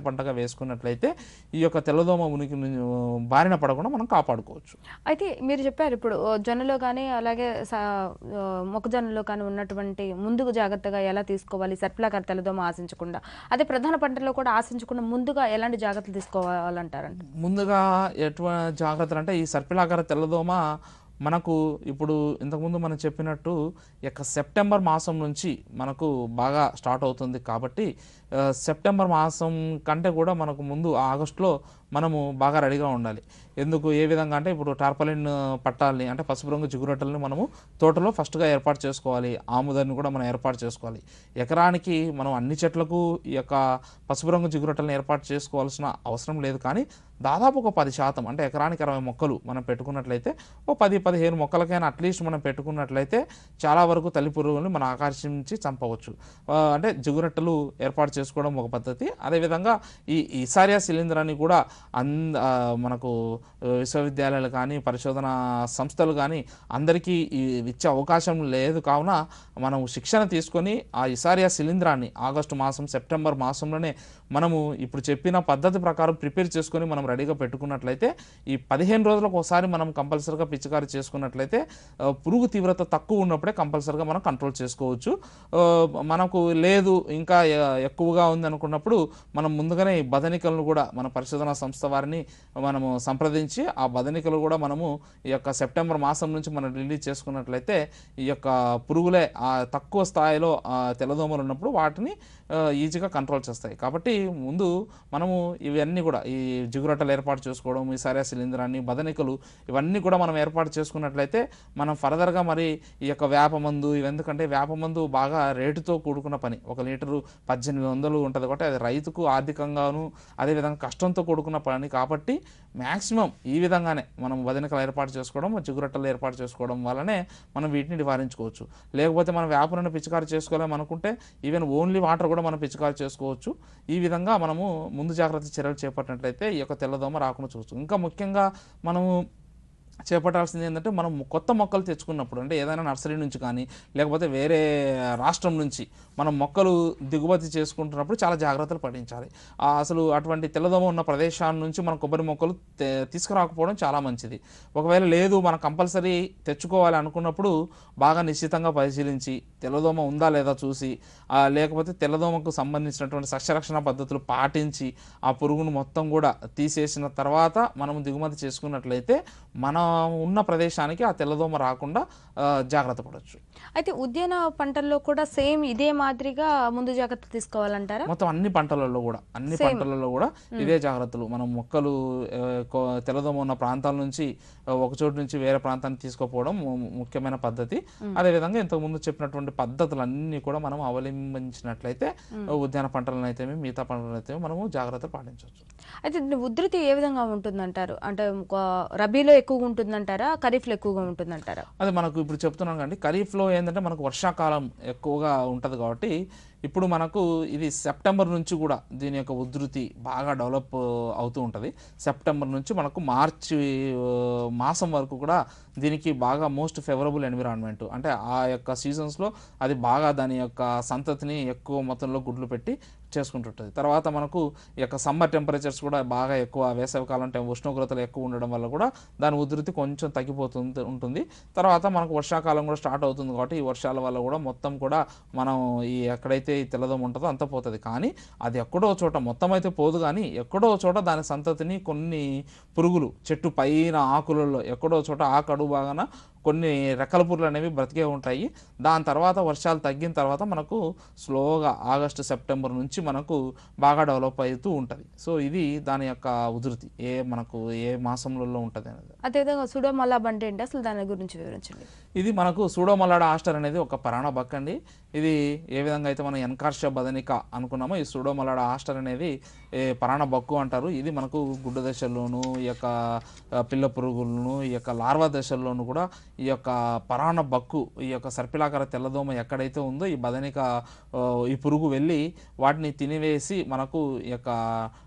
పంటగా వేసుకున్నట్లయితే ఈ యొక్క తెల్లదోమ ఉనికి ను- బారిన పడకుండా మనం కాపాడుకోవచ్చు అయితే మీరు చెప్పారు ఇప్పుడు ఓ, జొన్నలో కానీ అలాగే సా- ఆ, మొక్కజొన్నలో కానీ ఉన్నటువంటి ముందుకు జాగ్రత్తగా ఎలా తీసుకోవాలి సర్పిలాకార తెల్లదోమ ఆశించకుండా అదే ప్రధాన పంటల్లో కూడా ఆశించకుండా ముందుగా ఎలాంటి జాగ్రత్తలు తీసుకోవాలంటారంట ముందుగా ఎటువంటి జాగ్రత్తలు అంటే ఈ సర్పిలాకార తెల్లదోమ మనకు ఇప్పుడు ఇంతకుముందు మనం చెప్పినట్టు ఈ యొక్క సెప్టెంబర్ మాసం నుంచి మనకు బాగా స్టార్ట్ అవుతుంది కాబట్టి ఆ, సెప్టెంబర్ మాసం కంటే కూడా మనకు ముందు ఆగస్టులో మనము బాగా రెడీగా ఉండాలి ఎందుకు ఏ విధంగా అంటే ఇప్పుడు టార్పలిన్ పట్టాలని అంటే పసుపు రంగు జిగురొట్టలని మనము తోటలో ఫస్ట్గా ఏర్పాటు చేసుకోవాలి ఆముదాన్ని కూడా మనం ఏర్పాటు చేసుకోవాలి ఎకరానికి మనం అన్ని చెట్లకు ఈ యొక్క పసుపు రంగు జిగురొట్టలను ఏర్పాటు చేసుకోవాల్సిన అవసరం లేదు కానీ దాదాపు ఒక పది శాతం అంటే ఎకరానికి అరవై మొక్కలు మనం పెట్టుకున్నట్లయితే ఓ పది పదిహేను మొక్కలకైనా అట్లీస్ట్ మనం పెట్టుకున్నట్లయితే చాలా వరకు తల్లి పురుగులను మనం ఆకర్షించి చంపవచ్చు ఆ, అంటే జిగురట్టలు ఏర్పాటు చేసుకోవడం ఒక పద్ధతి అదేవిధంగా ఈ ఇసారియా శిలీంధ్రాన్ని కూడా అన్ ఆ, మనకు ఆ, విశ్వవిద్యాలయాలు కానీ పరిశోధన సంస్థలు కానీ అందరికీ ఈ ఇచ్చే అవకాశం లేదు కావున మనం శిక్షణ తీసుకొని ఆ ఇసారియా శిలీంధ్రాన్ని ఆగస్టు మాసం సెప్టెంబర్ మాసంలోనే మనము ఇప్పుడు చెప్పిన పద్ధతి ప్రకారం ప్రిపేర్ చేసుకొని మనం రెడీగా పెట్టుకున్నట్లయితే ఈ పదిహేను రోజులకు ఒకసారి మనం కంపల్సరీగా పిచికారి చేసుకున్నట్లయితే ఆ, పురుగు తీవ్రత తక్కువ ఉన్నప్పుడే కంపల్సరీగా మనం కంట్రోల్ చేసుకోవచ్చు ఆ, మనకు లేదు ఇంకా ఎ- ఎక్కువగా ఉంది అనుకున్నప్పుడు మనం ముందుగానే ఈ బదనికలను కూడా మన పరిశోధనా సంస్థ వారిని మనము సంప్రదించి ఆ బదనికలు కూడా మనము ఈ యొక్క సెప్టెంబర్ మాసం నుంచి మనం రిలీజ్ చేసుకున్నట్లయితే ఈ యొక్క పురుగులే ఆ తక్కువ స్థాయిలో ఆ తెల్లదోమలు ఉన్నప్పుడు వాటిని ఆ, ఈజీగా కంట్రోల్ చేస్తాయి కాబట్టి ముందు మనము ఇవన్నీ కూడా ఈ జిగురట్టలు ఏర్పాటు చేసుకోవడం ఈ సారియా శిలీంధ్రాన్ని బదనికలు ఇవన్నీ కూడా మనం ఏర్పాటు చేసుకున్నట్లయితే మనం ఫర్దర్గా మరి ఈ యొక్క వేప మందు ఇవి ఎందుకంటే వేప మందు బాగా రేటుతో కూడుకున్న పని ఒక లీటరు పద్దెనిమిది వందలు ఉంటుంది కాబట్టి అది రైతుకు ఆర్థికంగాను అదేవిధంగా కష్టంతో కూడుకున్న పని కాబట్టి మ్యాక్సిమం ఈ విధంగానే మనం బదనికలు ఏర్పాటు చేసుకోవడం జిగురట్టలు ఏర్పాటు చేసుకోవడం వల్లనే మనం వీటిని నివారించుకోవచ్చు లేకపోతే మనం వేపలను పిచికారి చేసుకోలేము అనుకుంటే ఈవెన్ ఓన్లీ వాటర్ కూడా మనం పిచికారి చేసుకోవచ్చు ఈ విధంగా మనము ముందు జాగ్రత్త చర్యలు చేపట్టినట్లయితే ఈ యొక్క తెల్లదోమ రాకుండా చూవచ్చు ఇంకా ముఖ్యంగా మనము చేపట్టాల్సింది ఏంటంటే మనం కొత్త మొక్కలు తెచ్చుకున్నప్పుడు అంటే ఏదైనా నర్సరీ నుంచి కానీ లేకపోతే వేరే రాష్ట్రం నుంచి మనం మొక్కలు దిగుమతి చేసుకుంటున్నప్పుడు చాలా జాగ్రత్తలు పాటించాలి ఆ అసలు అటువంటి తెల్లదోమ ఉన్న ప్రదేశాల నుంచి మనం కొబ్బరి మొక్కలు తే- తీసుకురాకపోవడం చాలా మంచిది ఒకవేళ లేదు మనం కంపల్సరీ తెచ్చుకోవాలి అనుకున్నప్పుడు బాగా నిశ్చితంగా పరిశీలించి తెల్లదోమ ఉందా లేదా చూసి ఆ, లేకపోతే తెల్లదోమకు సంబంధించినటువంటి సస్యరక్షణ పద్ధతులు పాటించి ఆ పురుగును మొత్తం కూడా తీసేసిన తర్వాత మనం దిగుమతి చేసుకున్నట్లయితే మనం ఉన్న ప్రదేశానికి ఆ తెల్లదోమ రాకుండా ఆ, జాగ్రత్త పడవచ్చు అయితే ఉద్యాన పంటల్లో కూడా సేమ్ ఇదే మాదిరిగా ముందు జాగ్రత్తలు తీసుకోవాలంటారా మొత్తం అన్ని పంటలలో కూడా అన్ని Same. పంటలలో కూడా ఇదే జాగ్రత్తలు మనం మొక్కలు ఆ, కొ- తెల్లదోమ ఉన్న ప్రాంతాల నుంచి ఆ, ఒక చోటు నుంచి వేరే ప్రాంతానికి తీసుకుపోవడం ము- ముఖ్యమైన పద్ధతి అదేవిధంగా ఇంతకుముందు చెప్పినటువంటి పద్ధతులు అన్ని కూడా మనం అవలంబించినట్లయితే ఆ, ఉద్యాన పంటలను అయితే మిగతా పంటలను అయితే మనము జాగ్రత్త పాటించవచ్చు అయితే దీని ఉధృతి ఏ విధంగా ఉంటుందంటారు అంటే ఒక రబీలో ఎక్కువగా ఉంటుందంటారా ఖరీఫ్లో ఎక్కువగా ఉంటుందంటారా అది మనకు ఇప్పుడు చెప్తున్నాం కండి ఖరీఫ్లో ఏంటంటే మనకు వర్షాకాలం ఎక్కువగా ఉంటుంది కాబట్టి ఇప్పుడు మనకు ఇది సెప్టెంబర్ నుంచి కూడా దీని యొక్క ఉధృతి బాగా డెవలప్ అవుతూ ఉంటుంది సెప్టెంబర్ నుంచి మనకు మార్చి ఆ, మాసం వరకు కూడా దీనికి బాగా మోస్ట్ ఫేవరబుల్ ఎన్విరాన్మెంట్ అంటే ఆ యొక్క సీజన్స్లో అది బాగా దాని యొక్క సంతతిని ఎక్కువ మొత్తంలో గుడ్లు పెట్టి చేసుకుంటుంటుంది తర్వాత మనకు ఈ యొక్క సమ్మర్ టెంపరేచర్స్ కూడా బాగా ఎక్కువ వేసవికాలం టైం ఉష్ణోగ్రతలు ఎక్కువ ఉండడం వల్ల కూడా దాని ఉధృతి కొంచెం తగ్గిపోతుంది ఉంటుంది తర్వాత మనకు వర్షాకాలం కూడా స్టార్ట్ అవుతుంది కాబట్టి ఈ వర్షాల వల్ల కూడా మొత్తం కూడా మనం ఈ ఎక్కడైతే ఈ తెల్లదోమ ఉంటుందో అంత పోతుంది కానీ అది ఎక్కడో చోట మొత్తం అయితే పోదు కానీ ఎక్కడో చోట దాని సంతతిని కొన్ని పురుగులు చెట్టు పైన ఆకులలో ఎక్కడో చోట ఆకు అడుగు బాగాన కొన్ని రెక్కల పురుగులు అనేవి బ్రతికే ఉంటాయి దాని తర్వాత వర్షాలు తగ్గిన తర్వాత మనకు స్లోగా ఆగస్టు సెప్టెంబర్ నుంచి మనకు బాగా డెవలప్ అవుతూ ఉంటుంది సో ఇది దాని యొక్క ఉధృతి ఏ మనకు ఏ మాసంలో ఉంటుంది అనేది అదేవిధంగా సుడోమలాబ్ అంటే ఏంటి అసలు దాని గురించి వివరించండి ఇది మనకు సూడోమలాడ ఆస్టర్ అనేది ఒక పరాణ బక్ అండి ఇది ఏ విధంగా అయితే మనం ఎన్కార్షియా బదనిక అనుకున్నామో ఈ సూడోమలాడ ఆస్టర్ అనేది ఏ పరాణ బక్కు అంటారు ఇది మనకు గుడ్డ దశల్లోనూ ఈ యొక్క ఆ, పిల్ల పురుగులను ఈ యొక్క లార్వా దశల్లోనూ కూడా ఈ యొక్క పరాణ బక్కు ఈ యొక్క సర్పిలాకార తెల్లదోమ ఎక్కడైతే ఉందో ఈ బదనిక ఆ, ఈ పురుగు వెళ్ళి వాటిని తినివేసి మనకు ఈ యొక్క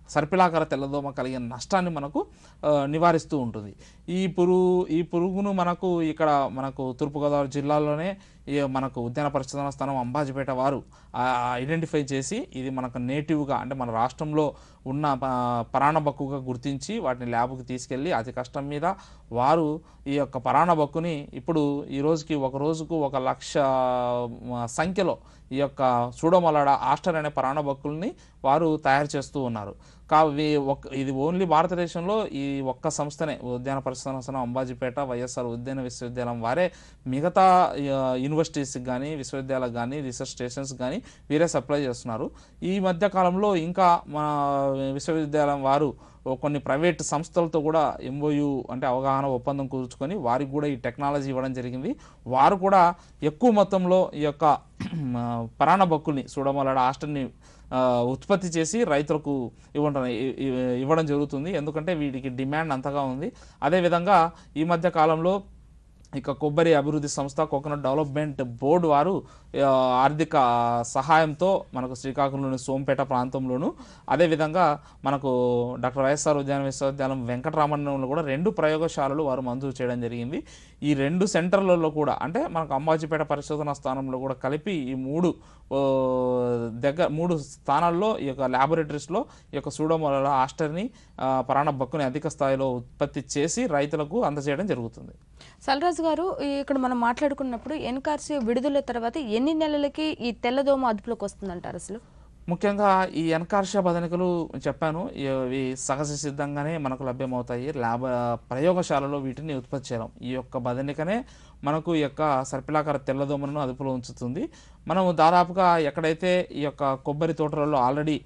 సర్పిలాకార తెల్లదోమ కలిగిన నష్టాన్ని మనకు ఆ, నివారిస్తూ ఉంటుంది ఈ పురుగు ఈ పురుగును మనకు ఇక్కడ మనకు తూర్పుగోదావరి జిల్లాలోనే ఈ మనకు ఉద్యాన పరిశోధన స్థానం అంబాజీపేట వారు ఐడెంటిఫై చేసి ఇది మనకు నేటివ్గా అంటే మన రాష్ట్రంలో ఉన్న ప- పరాణబక్కుగా గుర్తించి వాటిని ల్యాబ్కి తీసుకెళ్ళి అతి కష్టం మీద వారు ఈ యొక్క పరాణబక్కుని ఇప్పుడు ఈ రోజుకి ఒక రోజుకు ఒక లక్ష మ, సంఖ్యలో ఈ యొక్క సూడోమలాడ ఆస్టర్ అనే పరాణబక్కుల్ని వారు తయారు చేస్తూ ఉన్నారు కా వీ- ఒక్- ఇది ఓన్లీ భారతదేశంలో ఈ ఒక్క సంస్థనే ఉద్యాన పరిశోధన సంస్థ అంబాజీపేట వైఎస్ఆర్ ఉద్యాన విశ్వవిద్యాలయం వారే మిగతా ఆ, యూనివర్సిటీస్కి కానీ విశ్వవిద్యాలయాలకు కానీ రీసెర్చ్ స్టేషన్స్ కానీ వీరే సప్లై చేస్తున్నారు ఈ మధ్య కాలంలో ఇంకా మా విశ్వవిద్యాలయం వారు ఓ కొన్ని ప్రైవేట్ సంస్థలతో కూడా ఎంఓయు అంటే అవగాహన ఒప్పందం కూర్చుకొని వారికి కూడా ఈ టెక్నాలజీ ఇవ్వడం జరిగింది వారు కూడా ఎక్కువ మొత్తంలో ఈ యొక్క ఆ, పరాణ బక్కుల్ని సూడమలాడ ఆస్టర్ని ఆ, ఉత్పత్తి చేసి రైతులకు ఇవ్వడం ఇ- ఇ- ఇవ్వడం జరుగుతుంది ఎందుకంటే వీటికి డిమాండ్ అంతగా ఉంది అదేవిధంగా ఈ మధ్య కాలంలో ఇక కొబ్బరి అభివృద్ధి సంస్థ కోకోనట్ డెవలప్మెంట్ బోర్డు వారు ఆ, ఆర్థిక సహాయంతో మనకు శ్రీకాకుళంలోని సోంపేట ప్రాంతంలోను అదేవిధంగా మనకు డాక్టర్ వైఎస్ఆర్ ఉద్యాన విశ్వవిద్యాలయం వెంకటరామన్యంలో కూడా రెండు ప్రయోగశాలలు వారు మంజూరు చేయడం జరిగింది ఈ రెండు సెంటర్లలో కూడా అంటే మనకు అంబాజీపేట పరిశోధన స్థానంలో కూడా కలిపి ఈ మూడు ఓ, దగ్గర మూడు స్థానాల్లో ఈ యొక్క ల్యాబొరేటరీస్లో ఈ యొక్క సూడోమోల ఆస్టర్ని ఆ, పరాణ బక్కుని అధిక స్థాయిలో ఉత్పత్తి చేసి రైతులకు అందజేయడం జరుగుతుంది సల్రాజు గారు ఈ ఇక్కడ మనం మాట్లాడుకున్నప్పుడు ఎన్కార్సీ విడుదల తర్వాత ఎన్ని నెలలకి ఈ తెల్లదోమ అదుపులోకి వస్తుందంటారు అసలు ముఖ్యంగా ఈ ఎన్కార్షియా బదనికలు చెప్పాను ఇవి సహజ సిద్ధంగానే మనకు లభ్యమవుతాయి ల్యాబ్ ప్రయోగశాలలో వీటిని ఉత్పత్తి చేయడం ఈ యొక్క బదనికనే మనకు ఈ యొక్క సర్పిలాకార తెల్లదోమను అదుపులో ఉంచుతుంది మనము దాదాపుగా ఎక్కడైతే ఈ యొక్క కొబ్బరి తోటలలో ఆల్రెడీ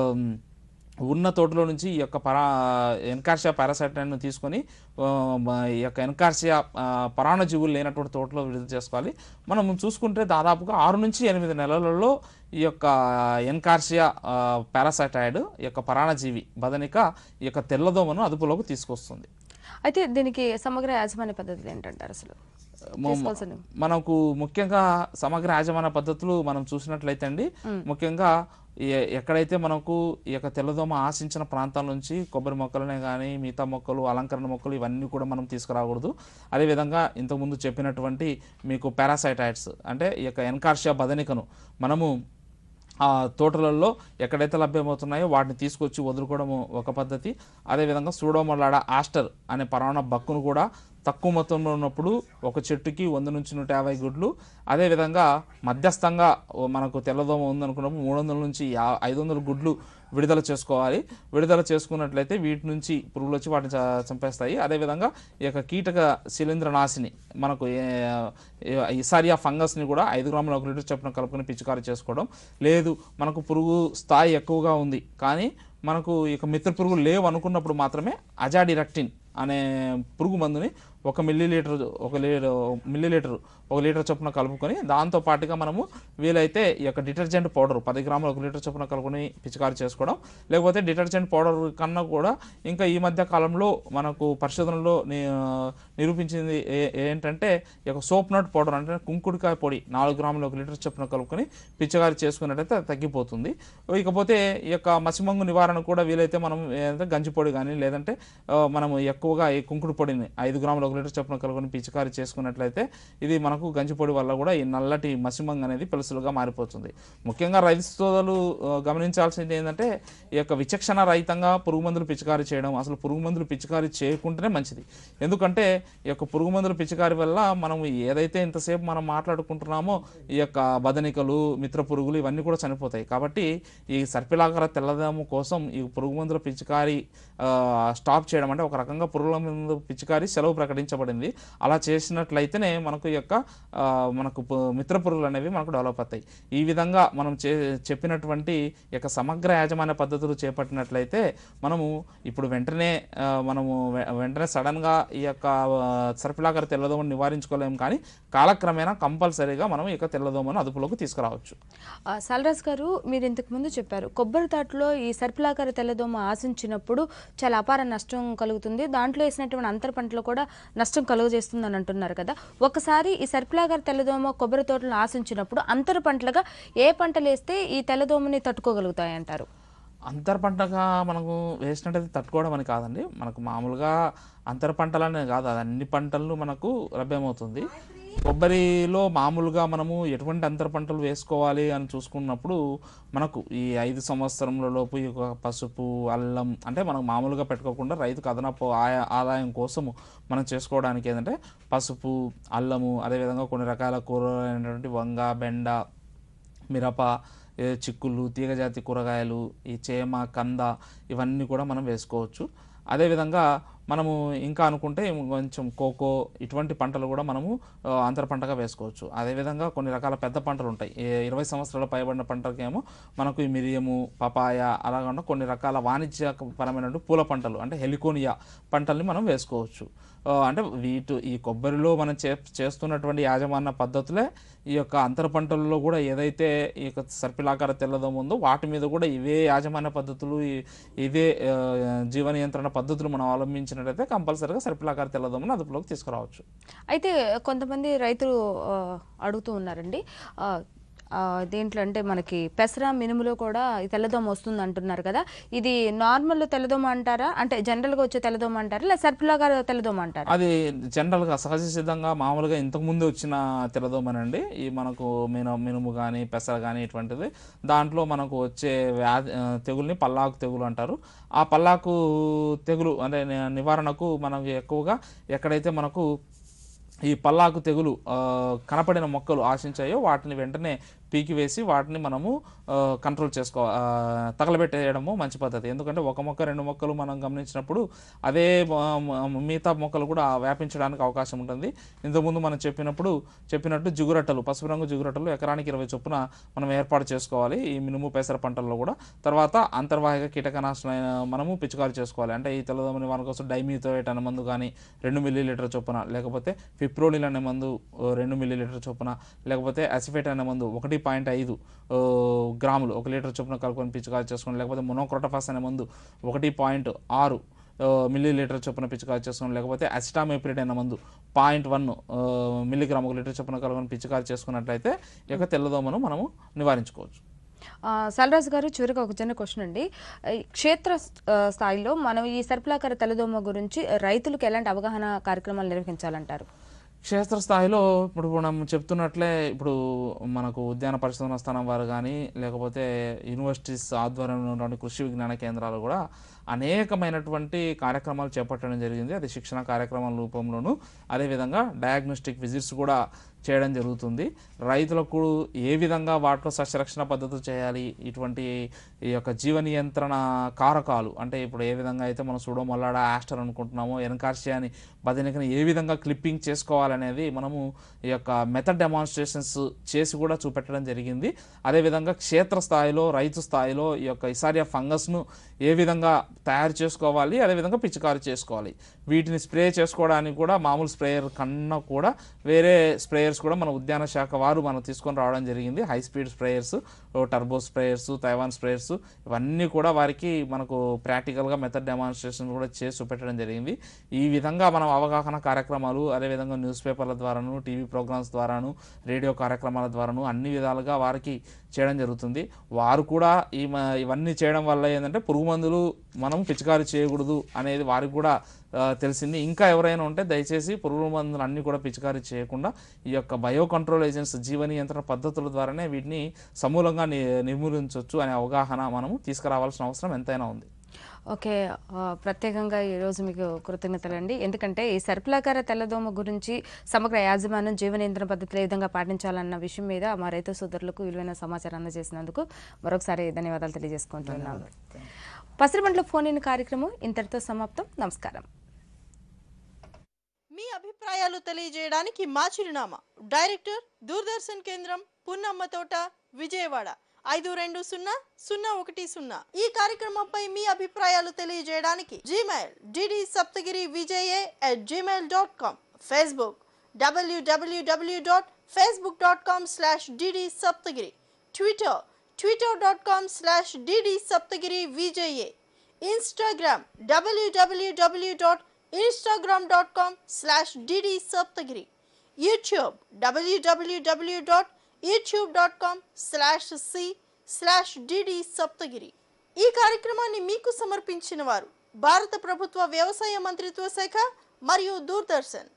ఉన్న తోటలో నుంచి ఈ యొక్క పరా ఎన్కార్షియా పారాసైట్ను తీసుకొని ఆ, మ- ఈ యొక్క ఎన్కార్షియా ఆ, పరాణజీవులు లేనటువంటి తోటలో విడుదల చేసుకోవాలి మనం చూసుకుంటే దాదాపుగా ఆరు నుంచి ఎనిమిది నెలలలో ఈ యొక్క ఎన్కార్షియా పారాసైటాయిడ్ ఈ యొక్క పరాణజీవి బదనిక ఈ యొక్క తెల్లదోమను అదుపులోకి తీసుకొస్తుంది అయితే దీనికి సమగ్ర యాజమాన్య పద్ధతులు ఏంటంటారు అసలు మ- తీసుకోవాల్సినవి. మనకు ముఖ్యంగా సమగ్ర యాజమాన్య పద్ధతులు మనం చూసినట్లయితే అండి మ్. ముఖ్యంగా ఎ- ఎక్కడైతే మనకు ఈ యొక్క తెల్లదోమ ఆశించిన ప్రాంతాల నుంచి కొబ్బరి మొక్కలనే కానీ మిగతా మొక్కలు అలంకరణ మొక్కలు ఇవన్నీ కూడా మనం తీసుకురాకూడదు అదేవిధంగా ఇంతకుముందు చెప్పినటువంటి మీకు పారాసైటైడ్స్ అంటే ఈ యొక్క ఎన్కార్షియా బదనికను మనము ఆ తోటలలో ఎక్కడైతే లభ్యమవుతున్నాయో వాటిని తీసుకొచ్చి వదులుకోవడము ఒక పద్ధతి అదేవిధంగా సూడోమలాడ ఆస్టర్ అనే పరమాణ బక్కును కూడా తక్కువ మొత్తంలో ఉన్నప్పుడు ఒక చెట్టుకి వంద నుంచి నూట యాభై గుడ్లు అదేవిధంగా మధ్యస్థంగా ఓ మనకు తెల్లదోమ ఉందనుకున్నప్పుడు మూడు వందల నుంచి యా ఐదు వందల గుడ్లు విడుదల చేసుకోవాలి విడుదల చేసుకున్నట్లయితే వీటి నుంచి పురుగులు వచ్చి వాటిని చ- చంపేస్తాయి అదేవిధంగా ఈ యొక్క కీటక శిలీంద్రనాశిని మనకు ఏ- ఏ- ఇసారియా ఫంగస్ని కూడా ఐదు గ్రాముల ఒక లీటర్ చొప్పున కలుపుకొని పిచికారీ చేసుకోవడం లేదు మనకు పురుగు స్థాయి ఎక్కువగా ఉంది కానీ మనకు ఇక మిత్ర పురుగులు లేవు అనుకున్నప్పుడు మాత్రమే అజాడిరక్టిన్ అనే పురుగు మందుని ఒక మిల్లీ లీటర్ ఒక లీటర్ మిల్లీ లీటర్ ఒక లీటర్ చొప్పున కలుపుకొని దాంతో పాటుగా మనము వీలైతే ఈ యొక్క డిటర్జెంట్ పౌడర్ పది గ్రాములు ఒక లీటర్ చొప్పున కలుపుకొని పిచికారీ చేసుకోవడం లేకపోతే డిటర్జెంట్ పౌడర్ కన్నా కూడా ఇంకా ఈ మధ్య కాలంలో మనకు పరిశోధనలో ని- నిరూపించింది ఏ- ఏంటంటే ఈ యొక్క సోప్ నట్ పౌడర్ అంటే కుంకుడుకాయ పొడి నాలుగు గ్రాములు ఒక లీటర్ చొప్పున కలుపుకొని పిచ్చగారి చేసుకున్నట్టయితే అది తగ్గిపోతుంది ఇకపోతే ఈ యొక్క మసిమంగు నివారణ కూడా వీలైతే మనం ఏదంటే గంజి పొడి కానీ లేదంటే ఆ, మనము ఎక్కువగా ఈ కుంకుడు పొడిని ఐదు గ్రాములు ఒక లీటర్ చొప్పున కలుపుకొని పిచికారి చేసుకున్నట్లయితే ఇది మనకు గంజి పొడి వల్ల కూడా ఈ నల్లటి మసిమంగు అనేది పెలుసులుగా మారిపోతుంది ముఖ్యంగా రైతు సోదరులు ఆ, గమనించాల్సింది ఏంటంటే ఈ యొక్క విచక్షణ రహితంగా పురుగు మందులు పిచికారీ చేయడం అసలు పురుగు మందులు పిచికారీ చేయకుంటేనే మంచిది ఎందుకంటే ఈ యొక్క పురుగు మందుల పిచికారి వల్ల మనం ఏదైతే ఇంతసేపు మనం మాట్లాడుకుంటున్నామో ఈ యొక్క బదనికలు మిత్ర పురుగులు ఇవన్నీ కూడా చనిపోతాయి కాబట్టి ఈ సర్పిలాకార తెల్లదము కోసం ఈ పురుగు మందుల పిచికారి ఆ, స్టాప్ చేయడం అంటే ఒక రకంగా పురుగుల మందు పిచికారి సెలవు ప్రకటించబడింది అలా చేసినట్లయితేనే మనకు ఈ యొక్క ఆ, మనకు పు- మిత్ర పురుగులు అనేవి మనకు డెవలప్ అవుతాయి ఈ విధంగా మనం చే చెప్పినటువంటి ఈ యొక్క సమగ్ర యాజమాన్య పద్ధతులు చేపట్టినట్లయితే మనము ఇప్పుడు వెంటనే ఆ, మనము వె- వెంటనే సడన్గా ఈ యొక్క ఆ, సర్పిలాకార తెల్లదోమను నివారించుకోలేము కానీ కాలక్రమేణా కంపల్సరీగా మనం ఈ యొక్క తెల్లదోమను అదుపులోకి తీసుకురావచ్చు ఆ, సల్రాజ్ గారు మీరు ఇంతకు ముందు చెప్పారు కొబ్బరి తాటలో ఈ సర్పిలాకార తెల్లదోమ ఆశించినప్పుడు చాలా అపార నష్టం కలుగుతుంది దాంట్లో వేసినటువంటి అంతర పంటలు కూడా నష్టం కలుగజేస్తుంది అని అంటున్నారు కదా ఒకసారి ఈ సర్పిలాకార తెల్లదోమ కొబ్బరి తోటలను ఆశించినప్పుడు అంతర పంటలుగా ఏ పంటలు వేస్తే ఈ తెల్లదోమని తట్టుకోగలుగుతాయి అంటారు అంతర పంటగా మనకు వేసినట్టయితే తట్టుకోవడం అని కాదండి మనకు మామూలుగా అంతర పంటలనే కాదు అది అన్ని పంటలు మనకు లభ్యమవుతుంది కొబ్బరిలో మామూలుగా మనము ఎటువంటి అంతర పంటలు వేసుకోవాలి అని చూసుకున్నప్పుడు మనకు ఈ ఐదు సంవత్సరముల లోపు ఈ యొక్క పసుపు అల్లం అంటే మనం మామూలుగా పెట్టుకోకుండా రైతుకు అదనపు ఆయా ఆదాయం కోసము మనం చేసుకోవడానికి ఏంటంటే పసుపు అల్లము అదేవిధంగా కొన్ని రకాల కూరలైనటువంటి వంగ బెండ మిరప ఏ చిక్కుళ్ళు తీగజాతి కూరగాయలు ఈ చేమ కంద ఇవన్నీ కూడా మనం వేసుకోవచ్చు అదేవిధంగా మనము ఇంకా అనుకుంటే కొంచెం కోకో ఇటువంటి పంటలు కూడా మనము ఆ, అంతర పంటగా వేసుకోవచ్చు అదేవిధంగా కొన్ని రకాల పెద్ద పంటలు ఉంటాయి ఏ ఇరవై సంవత్సరాల పైబడిన పంటలకేమో మనకు ఈ మిరియము పపాయ అలాగకుండా కొన్ని రకాల వాణిజ్యపరమైనటువంటి పూల పంటలు అంటే హెలికోనియా పంటల్ని మనం వేసుకోవచ్చు ఆ, అంటే వీటి ఈ కొబ్బరిలో మనం చే చేస్తున్నటువంటి యాజమాన్య పద్ధతులే ఈ యొక్క అంతర పంటల్లో కూడా ఏదైతే ఈ యొక్క సర్పిలాకార తెల్లదోమ ఉందో వాటి మీద కూడా ఇవే యాజమాన్య పద్ధతులు ఈ- ఇవే ఆ, జీవ నియంత్రణ పద్ధతులు మనం అవలంబించినట్లయితే కంపల్సరీగా సర్పిలాకార తెల్లదోమను అదుపులోకి తీసుకురావచ్చు అయితే కొంతమంది రైతులు ఆ, అడుగుతూ ఉన్నారండి ఆ, ఆ, దేంట్లో అంటే మనకి పెసర మినుములో కూడా ఈ తెల్లదోమ వస్తుంది అంటున్నారు కదా ఇది నార్మల్ తెల్లదోమ అంటారా అంటే జనరల్గా వచ్చే తెల్లదోమ అంటారా లేదా సర్పులాగా తెల్లదోమ అంటారా అది జనరల్గా సహజ సిద్ధంగా మామూలుగా ఇంతకుముందు వచ్చిన తెల్లదోమనండి ఈ మనకు మిన మినుము కానీ పెసర కానీ ఇటువంటిది దాంట్లో మనకు వచ్చే వ్యాధి ఆ, తెగుల్ని పల్లాకు తెగులు అంటారు ఆ పల్లాకు తెగులు అంటే ని- నివారణకు మనకు ఎక్కువగా ఎక్కడైతే మనకు ఈ పల్లాకు తెగులు ఆ, కనపడిన మొక్కలు ఆశించాయో వాటిని వెంటనే పీకివేసి వాటిని మనము ఆ, కంట్రోల్ చేసుకో ఆ, తగలబెట్టేయడము మంచి పద్ధతి ఎందుకంటే ఒక మొక్క రెండు మొక్కలు మనం గమనించినప్పుడు అదే మ- మ- మిగతా మొక్కలు కూడా వ్యాపించడానికి అవకాశం ఉంటుంది ఇంతకుముందు మనం చెప్పినప్పుడు చెప్పినట్టు జిగురట్టలు పసుపు రంగు జిగురట్టలు ఎకరానికి ఇరవై చొప్పున మనం ఏర్పాటు చేసుకోవాలి ఈ మినుము పెసర పంటల్లో కూడా తర్వాత అంతర్వాహిక కీటకనాశన మనము పిచికారి చేసుకోవాలి అంటే ఈ తెల్లదోమ నివారణ కోసం డైమీథోయేట్ అనే మందు కానీ రెండు మిల్లీ లీటర్ చొప్పున లేకపోతే ఫిప్రోలిన్ అనే మందు ఓ, రెండు మిల్లీ లీటర్ చొప్పున లేకపోతే అసిఫేట్ అనే మందు ఒకటి పాయింట్ ఐదు ఓ, గ్రాములు ఒక లీటర్ చొప్పున కలుపుకొని పిచికారి చేసుకోండి లేకపోతే మొనోక్రోటఫాస్ అనే మందు ఒకటి పాయింట్ ఆరు మిల్లీ లీటర్ చొప్పున పిచికారి చేసుకోండి లేకపోతే అసిటామిప్రిడ్ అనే మందు పాయింట్ వన్ మిల్లీగ్రామ్ ఒక లీటర్ చొప్పున కలుపుకొని పిచికారి చేసుకున్నట్లయితే ఈ యొక్క తెల్లదోమను మనము నివారించుకోవచ్చు ఆ, సల్రాజు గారు చివరిగా ఒక చిన్న క్వశ్చన్ అండి ఈ క్షేత్ర ఆ, స్థాయిలో మనం ఈ సర్పులాకార తెల్లదోమ గురించి రైతులకు ఎలాంటి అవగాహన కార్యక్రమాలు నిర్వహించాలంటారు క్షేత్రస్థాయిలో ఇప్పుడు మనం చెప్తున్నట్లే ఇప్పుడు మనకు ఉద్యాన పరిశోధన స్థానం వారు కానీ లేకపోతే యూనివర్సిటీస్ ఆధ్వర్యంలో ఉన్నటువంటి కృషి విజ్ఞాన కేంద్రాలు కూడా అనేకమైనటువంటి కార్యక్రమాలు చేపట్టడం జరిగింది అది శిక్షణ కార్యక్రమాల రూపంలోను అదేవిధంగా డయాగ్నోస్టిక్ విజిట్స్ కూడా చేయడం జరుగుతుంది రైతులకు ఏ విధంగా వాటిలో సస్యరక్షణ పద్ధతులు చేయాలి ఇటువంటి ఈ యొక్క జీవ నియంత్రణ కారకాలు అంటే ఇప్పుడు ఏ విధంగా అయితే మనం సూడోమల్లాడా ఆస్టర్ అనుకుంటున్నామో ఎన్కార్షియాని బదినికని ఏ విధంగా క్లిప్పింగ్ చేసుకోవాలనేది మనము ఈ యొక్క మెథడ్ డెమాన్స్ట్రేషన్స్ చేసి కూడా చూపెట్టడం జరిగింది అదేవిధంగా క్షేత్ర స్థాయిలో రైతు స్థాయిలో ఈ యొక్క ఇసారియా ఫంగస్ను ఏ విధంగా తయారు చేసుకోవాలి అదేవిధంగా పిచికారి చేసుకోవాలి వీటిని స్ప్రే చేసుకోవడానికి కూడా మామూలు స్ప్రేయర్ కన్నా కూడా వేరే స్ప్రేయర్స్ కూడా మన ఉద్యాన శాఖ వారు మనం తీసుకొని రావడం జరిగింది high speed sprayers turbo sprayers Taiwan sprayers ఇవన్నీ కూడా వారికి మనకు ప్రాక్టికల్గా మెథడ్ డెమాన్స్ట్రేషన్ కూడా చేసి చూపెట్టడం జరిగింది ఈ విధంగా మనం అవగాహన కార్యక్రమాలు అదేవిధంగా న్యూస్ పేపర్ల ద్వారాను టీవీ ప్రోగ్రామ్స్ ద్వారాను రేడియో కార్యక్రమాల ద్వారాను అన్ని విధాలుగా వారికి చేయడం జరుగుతుంది వారు కూడా ఈ మ- ఇవన్నీ చేయడం వల్ల ఏంటంటే పురుగు మందులు మనం పిచికారి చేయకూడదు అనేది వారికి కూడా ఆ, తెలిసింది ఇంకా ఎవరైనా ఉంటే దయచేసి పురుగు మందులు అన్నీ కూడా పిచికారి చేయకుండా ఈ యొక్క బయో కంట్రోల్ ఏజెంట్స్ జీవ నియంత్రణ పద్ధతుల ద్వారానే వీటిని సమూలంగా ని నిర్మూలించవచ్చు అనే అవగాహన మనము తీసుకురావాల్సిన అవసరం ఎంతైనా ఉంది ఓకే ఆ, ప్రత్యేకంగా ఈరోజు మీకు కృతజ్ఞతలండి ఎందుకంటే ఈ సర్పులాకార తెల్లదోమ గురించి సమగ్ర యాజమాన్యం జీవ నియంత్రణ పద్ధతులు ఏ విధంగా పాటించాలన్న విషయం మీద మా రైతు సోదరులకు విలువైన సమాచారం అందజేసినందుకు మరొకసారి ధన్యవాదాలు తెలియజేసుకుంటున్నాను పసిరిబండ్ల ఫోన్ ఇన్ కార్యక్రమం ఇంతటితో సమాప్తం నమస్కారం మీ అభిప్రాయాలు తెలియజేయడానికి మా చిరునామా డైరెక్టర్ దూరదర్శన్ కేంద్రం పున్నమ్మ తోట విజయవాడ ఐదు రెండు సున్నా సున్నా ఒకటి సున్నా ఈ కార్యక్రమంపై మీ అభిప్రాయాలు తెలియజేయడానికి Gmail DD Saptagiri Vijaye at Gmail dot com Facebook W W W dot Facebook dot com slash DD Saptagiri Twitter Twitter dot com slash DD Saptagiri Vijaye Instagram W W W dot Instagram dot com slash DD Saptagiri YouTube W W W dot YouTube dot com slash C slash DD Saptagiri ఈ కార్యక్రమాన్ని మీకు సమర్పించిన వారు భారత ప్రభుత్వ వ్యవసాయ మంత్రిత్వ శాఖ మరియు దూరదర్శన్